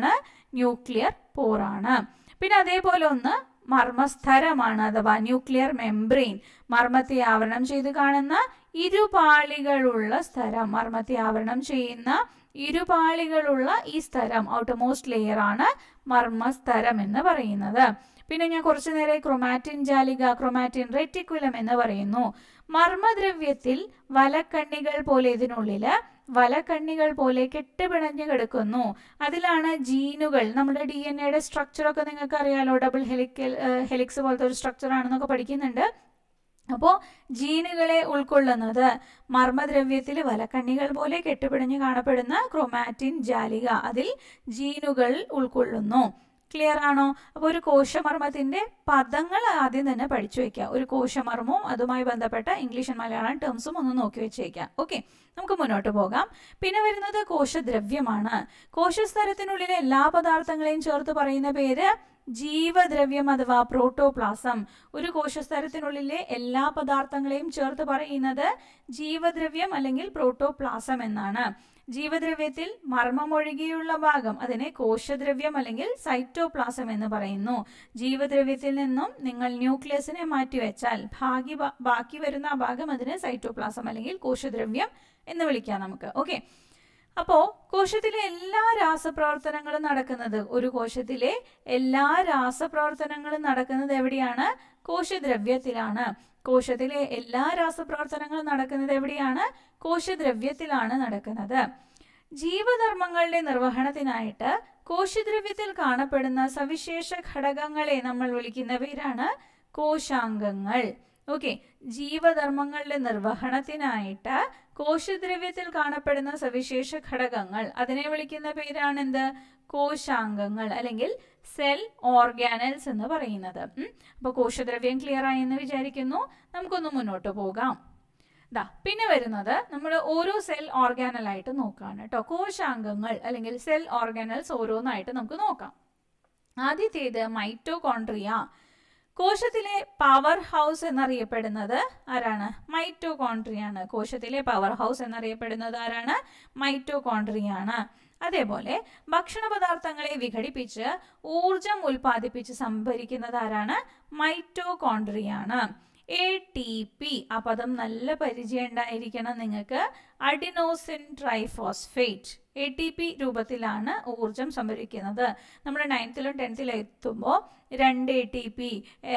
ന്യൂക്ലിയർ പോറാണ് പിന്നെ അതേപോലെ ഒന്ന് മർമ്മസ്ഥരമാണ് അഥവാ ന്യൂക്ലിയർ മെംബ്രെയിൻ മർമ്മത്തെ ആവരണം ചെയ്ത് കാണുന്ന ഇരുപാളികളുള്ള സ്ഥലം മർമ്മത്തെ ആവരണം ചെയ്യുന്ന ഇരുപാളികളുള്ള ഈ സ്ഥലം ഔട്ടർമോസ്റ്റ് ലെയർ ആണ് മർമ്മസ്ഥരം എന്ന് പറയുന്നത് പിന്നെ ഞാൻ കുറച്ചു നേരെ ക്രൊമാറ്റിൻ ജാലിക ക്രൊമാറ്റിൻ റെറ്റിക്കുലം എന്ന് പറയുന്നു മർമ്മദ്രവ്യത്തിൽ വലക്കണ്ണികൾ പോലെ ഇതിനുള്ളില് വലക്കണ്ണികൾ പോലെ കെട്ടുപിണഞ്ഞു കിടക്കുന്നു അതിലാണ് ജീനുകൾ നമ്മുടെ ഡി എൻ എയുടെ സ്ട്രക്ചറൊക്കെ നിങ്ങൾക്ക് അറിയാലോ ഡബിൾ ഹെലിക്കൽ ഹെലിക്സ് പോലത്തെ ഒരു സ്ട്രക്ചർ ആണെന്നൊക്കെ പഠിക്കുന്നുണ്ട് അപ്പോൾ ജീനുകളെ ഉൾക്കൊള്ളുന്നത് മർമ്മദ്രവ്യത്തിൽ വലക്കണ്ണികൾ പോലെ കെട്ടുപിടിഞ്ഞ് കാണപ്പെടുന്ന ക്രൊമാറ്റിൻ ജാലിക അതിൽ ജീനുകൾ ഉൾക്കൊള്ളുന്നു ക്ലിയർ ആണോ അപ്പോൾ ഒരു കോശമർമ്മത്തിന്റെ പദങ്ങൾ ആദ്യം തന്നെ പഠിച്ചു വെക്കുക ഒരു കോശമർമ്മവും അതുമായി ബന്ധപ്പെട്ട ഇംഗ്ലീഷ് ആൻഡ് മലയാളം ടേംസും ഒന്ന് നോക്കി വെച്ചേക്കാം ഓക്കെ നമുക്ക് മുന്നോട്ട് പോകാം പിന്നെ വരുന്നത് കോശദ്രവ്യമാണ് കോശസ്തരത്തിനുള്ളിലെ എല്ലാ പദാർത്ഥങ്ങളെയും ചേർത്ത് പറയുന്ന പേര് ജീവദ്രവ്യം അഥവാ പ്രോട്ടോപ്ലാസം ഒരു കോശസ്തരത്തിനുള്ളിലെ എല്ലാ പദാർത്ഥങ്ങളെയും ചേർത്ത് പറയുന്നത് ജീവദ്രവ്യം അല്ലെങ്കിൽ പ്രോട്ടോപ്ലാസം എന്നാണ് ജീവദ്രവ്യത്തിൽ മർമ്മമൊഴികെയുള്ള ഭാഗം അതിനെ കോശദ്രവ്യം അല്ലെങ്കിൽ സൈറ്റോപ്ലാസം എന്ന് പറയുന്നു ജീവദ്രവ്യത്തിൽ നിന്നും നിങ്ങൾ ന്യൂക്ലിയസിനെ മാറ്റിവെച്ചാൽ ഭാഗി ബാക്കി വരുന്ന ആ ഭാഗം അതിനെ സൈറ്റോപ്ലാസം അല്ലെങ്കിൽ കോശദ്രവ്യം എന്ന് വിളിക്കാം നമുക്ക് ഓക്കെ അപ്പോ കോശത്തിലെ എല്ലാ രാസപ്രവർത്തനങ്ങളും നടക്കുന്നത് ഒരു കോശത്തിലെ എല്ലാ രാസപ്രവർത്തനങ്ങളും നടക്കുന്നത് എവിടെയാണ് കോശദ്രവ്യത്തിലാണ് കോശത്തിലെ എല്ലാ രാസപ്രവർത്തനങ്ങളും നടക്കുന്നത് എവിടെയാണ് കോശദ്രവ്യത്തിലാണ് നടക്കുന്നത് ജീവധർമ്മങ്ങളുടെ നിർവഹണത്തിനായിട്ട് കോശദ്രവ്യത്തിൽ കാണപ്പെടുന്ന സവിശേഷ ഘടകങ്ങളെ നമ്മൾ വിളിക്കുന്ന പേരാണ് കോശാംഗങ്ങൾ ഓക്കെ ജീവധർമ്മങ്ങളുടെ നിർവഹണത്തിനായിട്ട് കോശദ്രവ്യത്തിൽ കാണപ്പെടുന്ന സവിശേഷ ഘടകങ്ങൾ അതിനെ വിളിക്കുന്ന പേരാണ് എന്ത് കോശാംഗങ്ങൾ അല്ലെങ്കിൽ സെൽ ഓർഗാനൽസ് എന്ന് പറയുന്നത് അപ്പോൾ കോശദ്രവ്യം ക്ലിയർ ആയി എന്ന് വിചാരിക്കുന്നു നമുക്കൊന്ന് മുന്നോട്ട് പോകാം ദാ പിന്നെ വരുന്നത് നമ്മൾ ഓരോ സെൽ ഓർഗാനലായിട്ട് നോക്കുകയാണ് കേട്ടോ കോശാംഗങ്ങൾ അല്ലെങ്കിൽ സെൽ ഓർഗാനൽസ് ഓരോന്നായിട്ട് നമുക്ക് നോക്കാം ആദ്യത്തേത് മൈറ്റോകോൺട്രിയ കോശത്തിലെ പവർ ഹൗസ് എന്നറിയപ്പെടുന്നത് ആരാണ് മൈറ്റോകോൺട്രിയാണ് കോശത്തിലെ പവർ ഹൗസ് എന്നറിയപ്പെടുന്നത് ആരാണ് മൈറ്റോകോൺട്രിയാണ് അതേപോലെ ഭക്ഷണ പദാർത്ഥങ്ങളെ വിഘടിപ്പിച്ച് ഊർജം ഉൽപ്പാദിപ്പിച്ച് സംഭരിക്കുന്നത് ആരാണ് മൈറ്റോകോൺട്രിയാണ് എ ടി പി ആ പദം നല്ല പരിചയം ഉണ്ടായിരിക്കണം നിങ്ങൾക്ക് adenosine triphosphate A T P രൂപത്തിലാണ് ഊർജം സംഭരിക്കുന്നത് നമ്മുടെ നയൻത്തിലും ടെൻത്തിലും എത്തുമ്പോൾ രണ്ട് എ ടി പി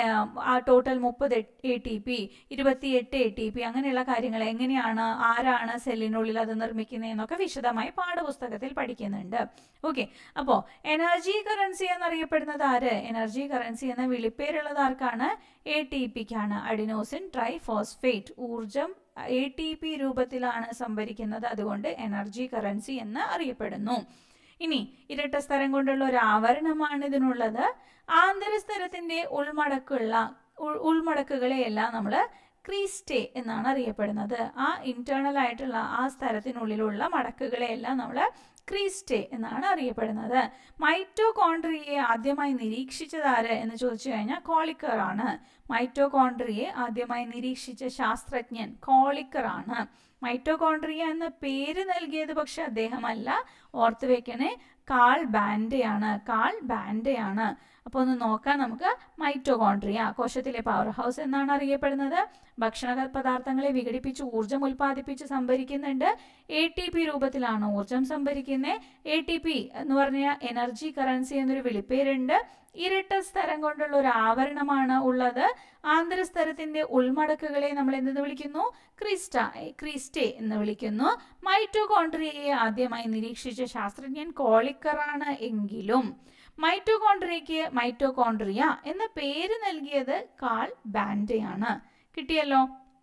ആ ടോട്ടൽ മുപ്പത് എ ടി പി ഇരുപത്തിയെട്ട് എ ടി പി അങ്ങനെയുള്ള കാര്യങ്ങൾ എങ്ങനെയാണ് ആരാണ് സെല്ലിനുള്ളിൽ അത് നിർമ്മിക്കുന്നതെന്നൊക്കെ വിശദമായി പാഠപുസ്തകത്തിൽ പഠിക്കുന്നുണ്ട് ഓക്കെ അപ്പോൾ എനർജി കറൻസി എന്നറിയപ്പെടുന്നത് ആര് എനർജി കറൻസി എന്ന വിളിപ്പേരുള്ളത് ആർക്കാണ് എ ടി പിക്കാണ് അഡിനോസിൻ ട്രൈഫോസ്ഫേറ്റ് ഊർജം എ ടി പി രൂപത്തിലാണ് സംഭരിക്കുന്നത് അതുകൊണ്ട് എനർജി കറൻസി എന്ന് അറിയപ്പെടുന്നു ഇനി ഇരട്ട സ്ഥലം കൊണ്ടുള്ള ഒരു ആവരണമാണ് ഇതിനുള്ളത് ആന്തരസ്ഥലത്തിന്റെ ഉൾമടക്കുള്ള ഉൾമടക്കുകളെയെല്ലാം നമ്മൾ ക്രീസ്റ്റേ എന്നാണ് അറിയപ്പെടുന്നത് ആ ഇന്റേണൽ ആയിട്ടുള്ള ആ സ്ഥലത്തിനുള്ളിലുള്ള മടക്കുകളെയെല്ലാം നമ്മൾ ക്രീസ്റ്റേ എന്നാണ് അറിയപ്പെടുന്നത് മൈറ്റോകോൺട്രിയെ ആദ്യമായി നിരീക്ഷിച്ചത് ആര് എന്ന് ചോദിച്ചു കഴിഞ്ഞാൽ കോളിക്കർ ആണ് മൈറ്റോകോൺട്രിയെ ആദ്യമായി നിരീക്ഷിച്ച ശാസ്ത്രജ്ഞൻ കോളിക്കർ ആണ് മൈറ്റോകോൺട്രിയ എന്ന പേര് നൽകിയത് പക്ഷെ അദ്ദേഹമല്ല ഓർത്തു വെക്കണേ കാൾ ബാൻഡയാണ് കാൾ ബാൻഡയാണ് അപ്പോൾ ഒന്ന് നോക്കാം നമുക്ക് മൈറ്റോകോൺട്രിയ കോശത്തിലെ പവർ ഹൗസ് എന്നാണ് അറിയപ്പെടുന്നത് ഭക്ഷണ പദാർത്ഥങ്ങളെ വിഘടിപ്പിച്ച് ഊർജം ഉൽപ്പാദിപ്പിച്ച് സംഭരിക്കുന്നുണ്ട് എ ടി പി രൂപത്തിലാണ് ഊർജം സംഭരിക്കുന്നത് എ ടി പി എന്ന് പറഞ്ഞ എനർജി കറൻസി എന്നൊരു വിളിപ്പേരുണ്ട് ഇരട്ട സ്ഥലം കൊണ്ടുള്ള ഒരു ആവരണമാണ് ഉള്ളത് ആന്തരസ്ഥലത്തിന്റെ ഉൾമടക്കുകളെ നമ്മൾ എന്തെന്ന് വിളിക്കുന്നു ക്രിസ്റ്റ ക്രിസ്റ്റേ എന്ന് വിളിക്കുന്നു മൈറ്റോകോൺട്രിയയെ ആദ്യമായി നിരീക്ഷിച്ച ശാസ്ത്രജ്ഞൻ കോളിക്കറാണ് എങ്കിലും മൈറ്റോകോൺട്രിയയ്ക്ക് മൈറ്റോകോൺട്രിയ എന്ന പേര് നൽകിയത് കാൾ ബാൻഡയാണ് കിട്ടിയല്ലോ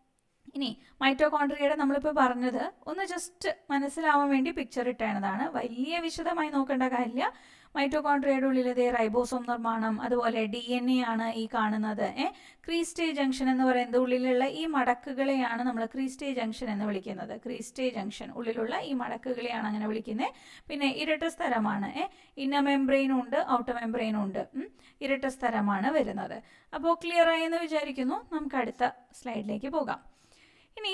ഇനി മൈറ്റോകോൺട്രിയയുടെ നമ്മളിപ്പോൾ പറഞ്ഞത് ഒന്ന് ജസ്റ്റ് മനസ്സിലാവാൻ വേണ്ടി പിക്ചർ ഇട്ടേണതാണ് വലിയ വിശദമായി നോക്കേണ്ട കാര്യമില്ല മൈറ്റോകോൺട്രിയയുടെ ഉള്ളിൽ ഇതേ റൈബോസോം നിർമ്മാണം അതുപോലെ ഡി എൻ എ ആണ് ഈ കാണുന്നത് ഏ ക്രീസ്റ്റേ ജംഗ്ഷൻ എന്ന് പറയുന്നത് ഉള്ളിലുള്ള ഈ മടക്കുകളെയാണ് നമ്മൾ ക്രീസ്റ്റേ ജംഗ്ഷൻ എന്ന് വിളിക്കുന്നത് ക്രീസ്റ്റേ ജംഗ്ഷൻ ഉള്ളിലുള്ള ഈ മടക്കുകളെയാണ് അങ്ങനെ വിളിക്കുന്നത് പിന്നെ ഇരട്ട സ്ഥലമാണ് ഏ ഇന്ന മെംബ്രെയിനും ഉണ്ട് ഔട്ടർ മെംബ്രെയിനും ഉണ്ട് ഇരട്ട സ്ഥലമാണ് വരുന്നത് അപ്പോൾ ക്ലിയർ ആയി എന്ന് വിചാരിക്കുന്നു നമുക്ക് അടുത്ത സ്ലൈഡിലേക്ക് പോകാം ഇനി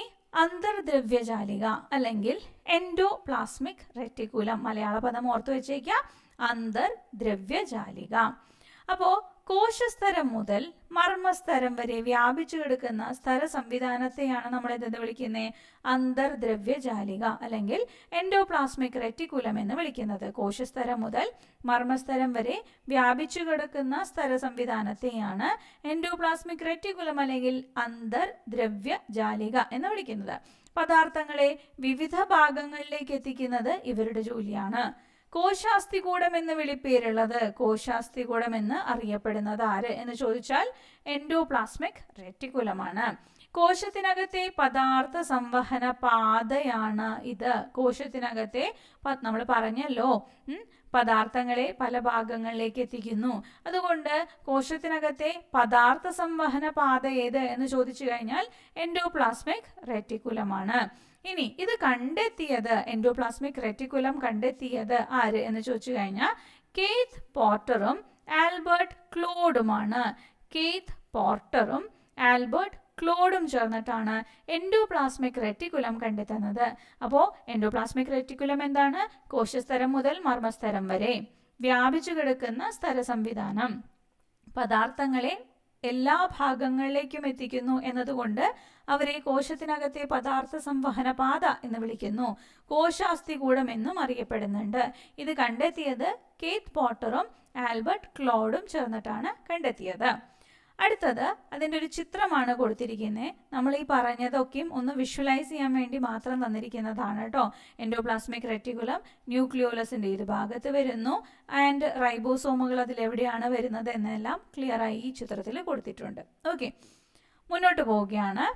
അന്തർദ്രവ്യജാലിക അല്ലെങ്കിൽ എൻഡോപ്ലാസ്മിക് റെറ്റിക്കുലം മലയാള പദം ഓർത്തു വെച്ചേക്കുക അന്തർദ്രവ്യജാലിക അപ്പോൾ കോശസ്തരം മുതൽ മർമ്മസ്തരം വരെ വ്യാപിച്ചു കിടക്കുന്ന സ്ഥല സംവിധാനത്തെയാണ് നമ്മൾ എന്തെന്ന് വിളിക്കുന്നത് അന്തർദ്രവ്യജാലിക അല്ലെങ്കിൽ എൻഡോപ്ലാസ്മിക് റെറ്റിക്കുലം എന്ന് വിളിക്കുന്നത് കോശസ്തരം മുതൽ മർമ്മസ്തരം വരെ വ്യാപിച്ചു കിടക്കുന്ന സ്ഥല സംവിധാനത്തെയാണ് എൻഡോപ്ലാസ്മിക് റെറ്റിക്കുലം അല്ലെങ്കിൽ അന്തർദ്രവ്യജാലിക എന്ന് വിളിക്കുന്നത് പദാർത്ഥങ്ങളെ വിവിധ ഭാഗങ്ങളിലേക്ക് എത്തിക്കുന്നത് ഇവരുടെ ജോലിയാണ് കോശാസ്ഥികൂടം എന്ന് വിളിപ്പേരുള്ളത് കോശാസ്ഥികൂടം എന്ന് അറിയപ്പെടുന്നത് ആര് എന്ന് ചോദിച്ചാൽ എൻഡോപ്ലാസ്മിക് റെറ്റിക്കുലമാണ് കോശത്തിനകത്തെ പദാർത്ഥ സംവഹന പാതയാണ് ഇത് കോശത്തിനകത്തെ നമ്മൾ പറഞ്ഞല്ലോ ഉം, പദാർത്ഥങ്ങളെ പല ഭാഗങ്ങളിലേക്ക് എത്തിക്കുന്നു അതുകൊണ്ട് കോശത്തിനകത്തെ പദാർത്ഥ സംവഹന പാത ഏത് എന്ന് ചോദിച്ചു കഴിഞ്ഞാൽ എൻഡോപ്ലാസ്മിക് റെറ്റിക്കുലമാണ് ഇനി ഇത് കണ്ടെത്തിയത് എൻഡോപ്ലാസ്മിക് റെറ്റിക്കുലം കണ്ടെത്തിയത് ആര് എന്ന് ചോദിച്ചു കഴിഞ്ഞാൽ കെയ്ത്ത് പോർട്ടറും ആൽബർട്ട് ക്ലോഡുമാണ് കെയ്ത്ത് പോർട്ടറും ആൽബർട്ട് ക്ലോഡും ചേർന്നിട്ടാണ് എൻഡോപ്ലാസ്മിക് റെറ്റിക്കുലം കണ്ടെത്തുന്നത് അപ്പോൾ എൻഡോപ്ലാസ്മിക് റെറ്റിക്കുലം എന്താണ് കോശസ്തരം മുതൽ മർമ്മസ്തരം വരെ വ്യാപിച്ചു കിടക്കുന്ന സ്ഥല സംവിധാനം പദാർത്ഥങ്ങളെ എല്ലാ ഭാഗങ്ങളിലേക്കും എത്തിക്കുന്നു എന്നതുകൊണ്ട് അവരെ കോശത്തിനകത്തെ പദാർത്ഥ സംവഹന പാത എന്ന് വിളിക്കുന്നു കോശാസ്ഥികൂടം എന്നും അറിയപ്പെടുന്നുണ്ട് ഇത് കണ്ടെത്തിയത് കേത്ത് പോട്ടറും ആൽബർട്ട് ക്ലോഡും ചേർന്നിട്ടാണ് കണ്ടെത്തിയത് അടുത്തത് അതിൻ്റെ ഒരു ചിത്രമാണ് കൊടുത്തിരിക്കുന്നത് നമ്മൾ ഈ പറഞ്ഞതൊക്കെയും ഒന്ന് വിഷ്വലൈസ് ചെയ്യാൻ വേണ്ടി മാത്രം തന്നിരിക്കുന്നതാണ് കേട്ടോ എൻഡോപ്ലാസ്മിക് റെറ്റിക്കുലം ന്യൂക്ലിയോലസിൻ്റെ ഇത് ഭാഗത്ത് വരുന്നു ആൻഡ് റൈബോസോമുകൾ അതിൽ എവിടെയാണ് വരുന്നത് എന്നെല്ലാം ക്ലിയർ ആയി ഈ ചിത്രത്തിൽ കൊടുത്തിട്ടുണ്ട് ഓക്കെ മുന്നോട്ട് പോവുകയാണ്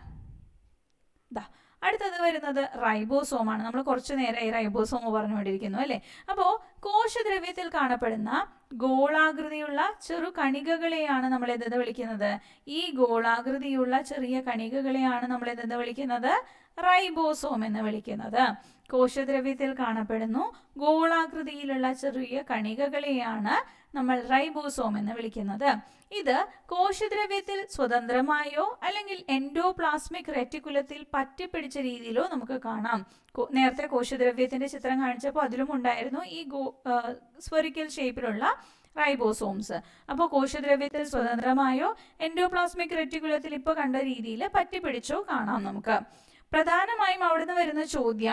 ദാ അടുത്തത് വരുന്നത് റൈബോസോമാണ് നമ്മൾ കുറച്ചു നേരം ഈ റൈബോസോം പറഞ്ഞുകൊണ്ടിരിക്കുന്നു അല്ലേ അപ്പോൾ കോശദ്രവ്യത്തിൽ കാണപ്പെടുന്ന ഗോളാകൃതിയുള്ള ചെറു കണികകളെയാണ് നമ്മൾ എന്തെന്ന് വിളിക്കുന്നത് ഈ ഗോളാകൃതിയുള്ള ചെറിയ കണികകളെയാണ് നമ്മൾ എന്തെന്ന് വിളിക്കുന്നത് റൈബോസോം എന്ന് വിളിക്കുന്നത് കോശദ്രവ്യത്തിൽ കാണപ്പെടുന്നു ഗോളാകൃതിയിലുള്ള ചെറിയ കണികകളെയാണ് നമ്മൾ റൈബോസോം എന്ന് വിളിക്കുന്നത് ഇത് കോശദ്രവ്യത്തിൽ സ്വതന്ത്രമായോ അല്ലെങ്കിൽ എൻഡോപ്ലാസ്മിക് റെറ്റിക്കുലത്തിൽ പറ്റിപ്പിടിച്ച രീതിയിലോ നമുക്ക് കാണാം കോ- നേരത്തെ കോശദ്രവ്യത്തിന്റെ ചിത്രം കാണിച്ചപ്പോൾ അതിലും ഉണ്ടായിരുന്നു ഈ ഗോ സ്ഫെറിക്കൽ ഷേപ്പിലുള്ള റൈബോസോംസ് അപ്പോൾ കോശദ്രവ്യത്തിൽ സ്വതന്ത്രമായോ എൻഡോപ്ലാസ്മിക് റെറ്റിക്കുലത്തിൽ ഇപ്പോൾ കണ്ട രീതിയിൽ പറ്റിപ്പിടിച്ചോ കാണാം നമുക്ക് പ്രധാനമായും അവിടുന്ന് വരുന്ന ചോദ്യം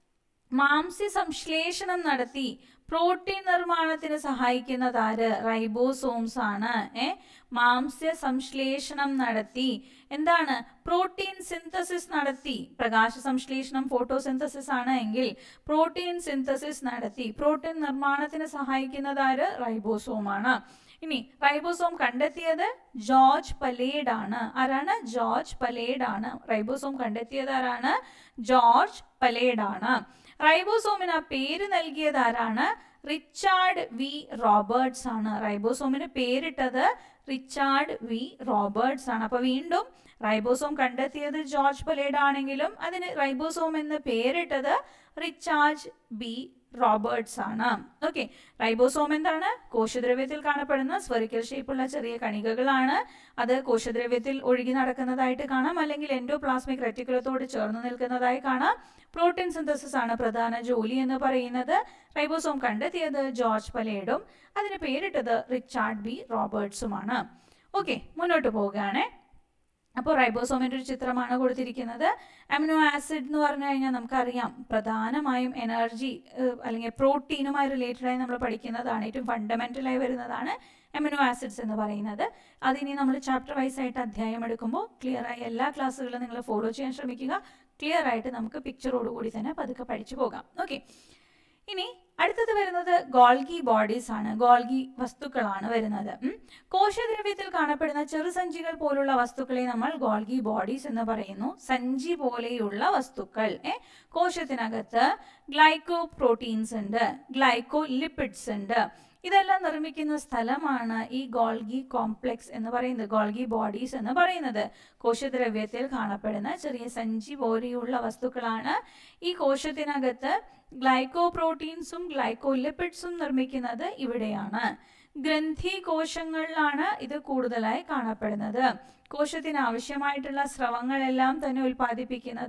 മാംസ്യ സംശ്ലേഷണം നടത്തി പ്രോട്ടീൻ നിർമ്മാണത്തിന് സഹായിക്കുന്നത് ആര് റൈബോസോംസ് ആണ് ഏ മാംസ്യ സംശ്ലേഷണം നടത്തി എന്താണ് പ്രോട്ടീൻ സിന്തസിസ് നടത്തി പ്രകാശ സംശ്ലേഷണം ഫോട്ടോസിന്തസിസ് ആണ് എങ്കിൽ പ്രോട്ടീൻ സിന്തസിസ് നടത്തി പ്രോട്ടീൻ നിർമ്മാണത്തിന് സഹായിക്കുന്നത് ആര് റൈബോസോം ആണ് ഇനി റൈബോസോം കണ്ടെത്തിയത് ജോർജ് പലേഡ് ആണ് ആരാണ് ജോർജ് പലേഡ് ആണ് റൈബോസോം കണ്ടെത്തിയത് ആരാണ് ജോർജ് പലേഡ് ആണ് റൈബോസോമിന് ആ പേര് നൽകിയത് ആരാണ് റിച്ചാർഡ് വി റോബർട്ട്സ് ആണ് റൈബോസോമിന് പേരിട്ടത് റിച്ചാർഡ് വി റോബർട്ട്സ് ആണ് അപ്പൊ വീണ്ടും റൈബോസോം കണ്ടെത്തിയത് ജോർജ് പലേഡ് ആണെങ്കിലും അതിന് റൈബോസോം എന്ന് പേരിട്ടത് റിച്ചാർഡ് ബി റോബർട്ട്സ് ആണ് ഓക്കെ റൈബോസോം എന്താണ് കോശദ്രവ്യത്തിൽ കാണപ്പെടുന്ന സ്ഫെറിക്കൽ ഷേപ്പുള്ള ചെറിയ കണികകളാണ് അത് കോശദ്രവ്യത്തിൽ ഒഴുകി നടക്കുന്നതായിട്ട് കാണാം അല്ലെങ്കിൽ എൻഡോപ്ലാസ്മിക് റെറ്റിക്കുലത്തോട് ചേർന്ന് നിൽക്കുന്നതായി കാണാം പ്രോട്ടീൻ സിന്തസിസ് ആണ് പ്രധാന ജോലി എന്ന് പറയുന്നത് റൈബോസോം കണ്ടെത്തിയത് ജോർജ് പലേഡും അതിന് പേരിട്ടത് റിച്ചാർഡ് ബി റോബർട്ട്സുമാണ് ഓക്കെ മുന്നോട്ട് പോവുകയാണേ അപ്പോൾ റൈബോസോമിൻ്റെ ഒരു ചിത്രമാണ് കൊടുത്തിരിക്കുന്നത് അമിനോ ആസിഡ് എന്ന് പറഞ്ഞു കഴിഞ്ഞാൽ നമുക്കറിയാം പ്രധാനമായും എനർജി അല്ലെങ്കിൽ പ്രോട്ടീനുമായി റിലേറ്റഡ് ആയി നമ്മൾ പഠിക്കുന്നതാണ് ഏറ്റവും ഫണ്ടമെൻ്റലായി വരുന്നതാണ് അമിനോ ആസിഡ്സ് എന്ന് പറയുന്നത് അതിനി നമ്മൾ ചാപ്റ്റർ വൈസ് ആയിട്ട് അധ്യായം എടുക്കുമ്പോൾ ക്ലിയർ ആയി എല്ലാ ക്ലാസ്സുകളും നിങ്ങൾ ഫോളോ ചെയ്യാൻ ശ്രമിക്കുക ക്ലിയർ ആയിട്ട് നമുക്ക് പിക്ചറോട് കൂടി തന്നെ പതുക്കെ പഠിച്ചു പോകാം ഓക്കെ ഇനി അടുത്തത് വരുന്നത് ഗോൾഗി ബോഡീസ് ആണ് ഗോൾഗി വസ്തുക്കളാണ് വരുന്നത് ഉം. കോശദ്രവ്യത്തിൽ കാണപ്പെടുന്ന ചെറുസഞ്ചികൾ പോലുള്ള വസ്തുക്കളെ നമ്മൾ ഗോൾഗി ബോഡീസ് എന്ന് പറയുന്നു സഞ്ചി പോലെയുള്ള വസ്തുക്കൾ ഏ കോശത്തിനകത്ത് ഗ്ലൈക്കോ പ്രോട്ടീൻസ് ഉണ്ട് ഗ്ലൈക്കോ ലിപ്പിഡ്സ് ഉണ്ട് ഇതെല്ലാം നിർമ്മിക്കുന്ന സ്ഥലമാണ് ഈ ഗോൾഗി കോംപ്ലെക്സ് എന്ന് പറയുന്നത് ഗോൾഗി ബോഡീസ് എന്ന് പറയുന്നത് കോശദ്രവ്യത്തിൽ കാണപ്പെടുന്ന ചെറിയ സഞ്ചി പോലെയുള്ള വസ്തുക്കളാണ് ഈ കോശത്തിനകത്ത് ഗ്ലൈക്കോ പ്രോട്ടീൻസും ഗ്ലൈക്കോ ലിപ്പിഡ്സും നിർമ്മിക്കുന്നത് ഇവിടെയാണ് ഗ്രന്ഥി കോശങ്ങളിലാണ് ഇത് കൂടുതലായി കാണപ്പെടുന്നത് കോശത്തിന് ആവശ്യമായിട്ടുള്ള സ്രവങ്ങളെല്ലാം തന്നെ ഉൽപ്പാദിപ്പിക്കുന്നത്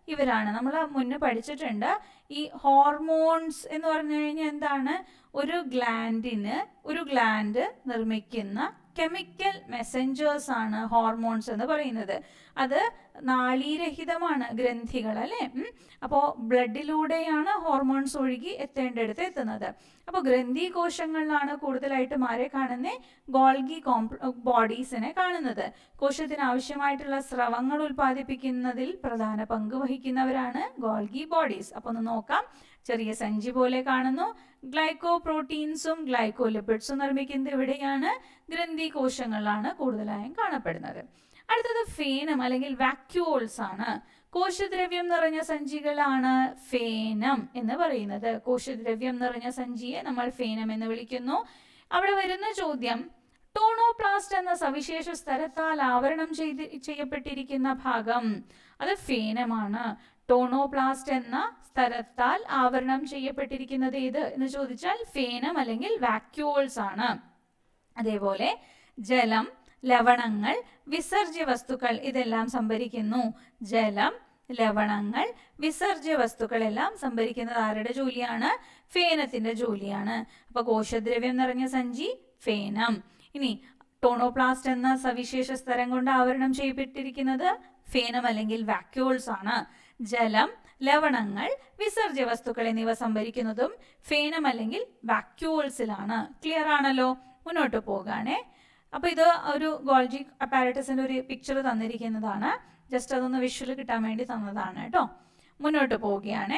ഇവരാണ് നമ്മൾ മുന്നേ പഠിച്ചിട്ടുണ്ട് ഈ ഹോർമോൺസ് എന്ന് പറഞ്ഞു കഴിഞ്ഞാൽ എന്താണ് ഒരു ഗ്ലാൻഡിന് ഒരു ഗ്ലാൻഡ് നിർമ്മിക്കുന്ന കെമിക്കൽ മെസ്സഞ്ചേഴ്സ് ആണ് ഹോർമോൺസ് എന്ന് പറയുന്നത് അത് നാളീരഹിതമാണ് ഗ്രന്ഥികൾ അല്ലേ അപ്പോൾ ബ്ലഡിലൂടെയാണ് ഹോർമോൺസ് ഒഴുകി എത്തേണ്ടടുത്ത് എത്തുന്നത് അപ്പോൾ ഗ്രന്ഥി കോശങ്ങളിലാണ് കൂടുതലായിട്ട് ആരെ കാണുന്നത് ഗോൾഗി കോംപ് ബോഡീസിനെ കാണുന്നത് കോശത്തിന് ആവശ്യമായിട്ടുള്ള സ്രവങ്ങൾ ഉൽപ്പാദിപ്പിക്കുന്നതിൽ പ്രധാന പങ്ക് വഹിക്കുന്നവരാണ് ഗോൾഗി ബോഡീസ് അപ്പോൾ ഒന്ന് നോക്കാം ചെറിയ സഞ്ചി പോലെ കാണുന്നു ഗ്ലൈക്കോ പ്രോട്ടീൻസും ഗ്ലൈക്കോ ലിപ്പിഡ്സും നിർമ്മിക്കുന്നത് എവിടെയാണ് ഗ്രന്ഥി കോശങ്ങളിലാണ് കൂടുതലായും കാണപ്പെടുന്നത് അടുത്തത് ഫേനം അല്ലെങ്കിൽ വാക്യൂൾസ് ആണ് കോശദ്രവ്യം നിറഞ്ഞ സഞ്ചികളാണ് ഫേനം എന്ന് പറയുന്നത് കോശദ്രവ്യം നിറഞ്ഞ സഞ്ചിയെ നമ്മൾ ഫേനം എന്ന് വിളിക്കുന്നു അവിടെ വരുന്ന ചോദ്യം ടോണോപ്ലാസ്റ്റ് എന്ന സവിശേഷ സ്ഥലത്താൽ ആവരണം ചെയ്ത് ചെയ്യപ്പെട്ടിരിക്കുന്ന ഭാഗം അത് ഫേനമാണ് ടോണോപ്ലാസ്റ്റ് എന്ന സ്ഥലത്താൽ ആവരണം ചെയ്യപ്പെട്ടിരിക്കുന്നത് ഏത് എന്ന് ചോദിച്ചാൽ ഫേനം അല്ലെങ്കിൽ വാക്യൂൾസ് ആണ് അതേപോലെ ജലം ലവണങ്ങൾ വിസർജ്യ വസ്തുക്കൾ ഇതെല്ലാം സംഭരിക്കുന്നു ജലം ലവണങ്ങൾ വിസർജ്യ വസ്തുക്കളെല്ലാം സംഭരിക്കുന്നത് ആരുടെ ജോലിയാണ് ഫേനത്തിന്റെ ജോലിയാണ് അപ്പൊ കോശദ്രവ്യം നിറഞ്ഞ സഞ്ചി ഫേനം ഇനി ടോണോപ്ലാസ്റ്റ് എന്ന സവിശേഷ സ്ഥലം കൊണ്ട് ആവരണം ചെയ്യപ്പെട്ടിരിക്കുന്നത് ഫേനം അല്ലെങ്കിൽ വാക്യൂൾസ് ആണ് ജലം ലവണങ്ങൾ വിസർജ്യ വസ്തുക്കൾ എന്നിവ സംഭരിക്കുന്നതും ഫേനം അല്ലെങ്കിൽ വാക്യൂൾസിലാണ് ക്ലിയർ ആണല്ലോ മുന്നോട്ട് പോകാണേ അപ്പോൾ ഇത് ഒരു ഗോൾജി അപ്പാരറ്റസിന്റെ ഒരു പിക്ചർ തന്നിരിക്കുന്നതാണ് ജസ്റ്റ് അതൊന്ന് വിഷ്വൽ കിട്ടാൻ വേണ്ടി തന്നതാണ് കേട്ടോ മുന്നോട്ട് പോവുകയാണേ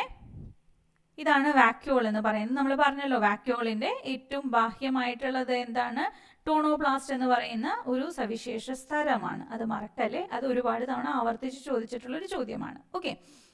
ഇതാണ് വാക്യൂൾ എന്ന് പറയുന്നത് നമ്മൾ പറഞ്ഞല്ലോ വാക്യൂളിന്റെ ഏറ്റവും ബാഹ്യമായിട്ടുള്ളത് എന്താണ് ടോണോപ്ലാസ്റ്റ് എന്ന് പറയുന്ന ഒരു സവിശേഷ സ്ഥലമാണ് അത് മറക്കല്ലേ അത് ഒരുപാട് തവണ ആവർത്തിച്ച് ചോദിച്ചിട്ടുള്ള ഒരു ചോദ്യമാണ് ഓക്കെ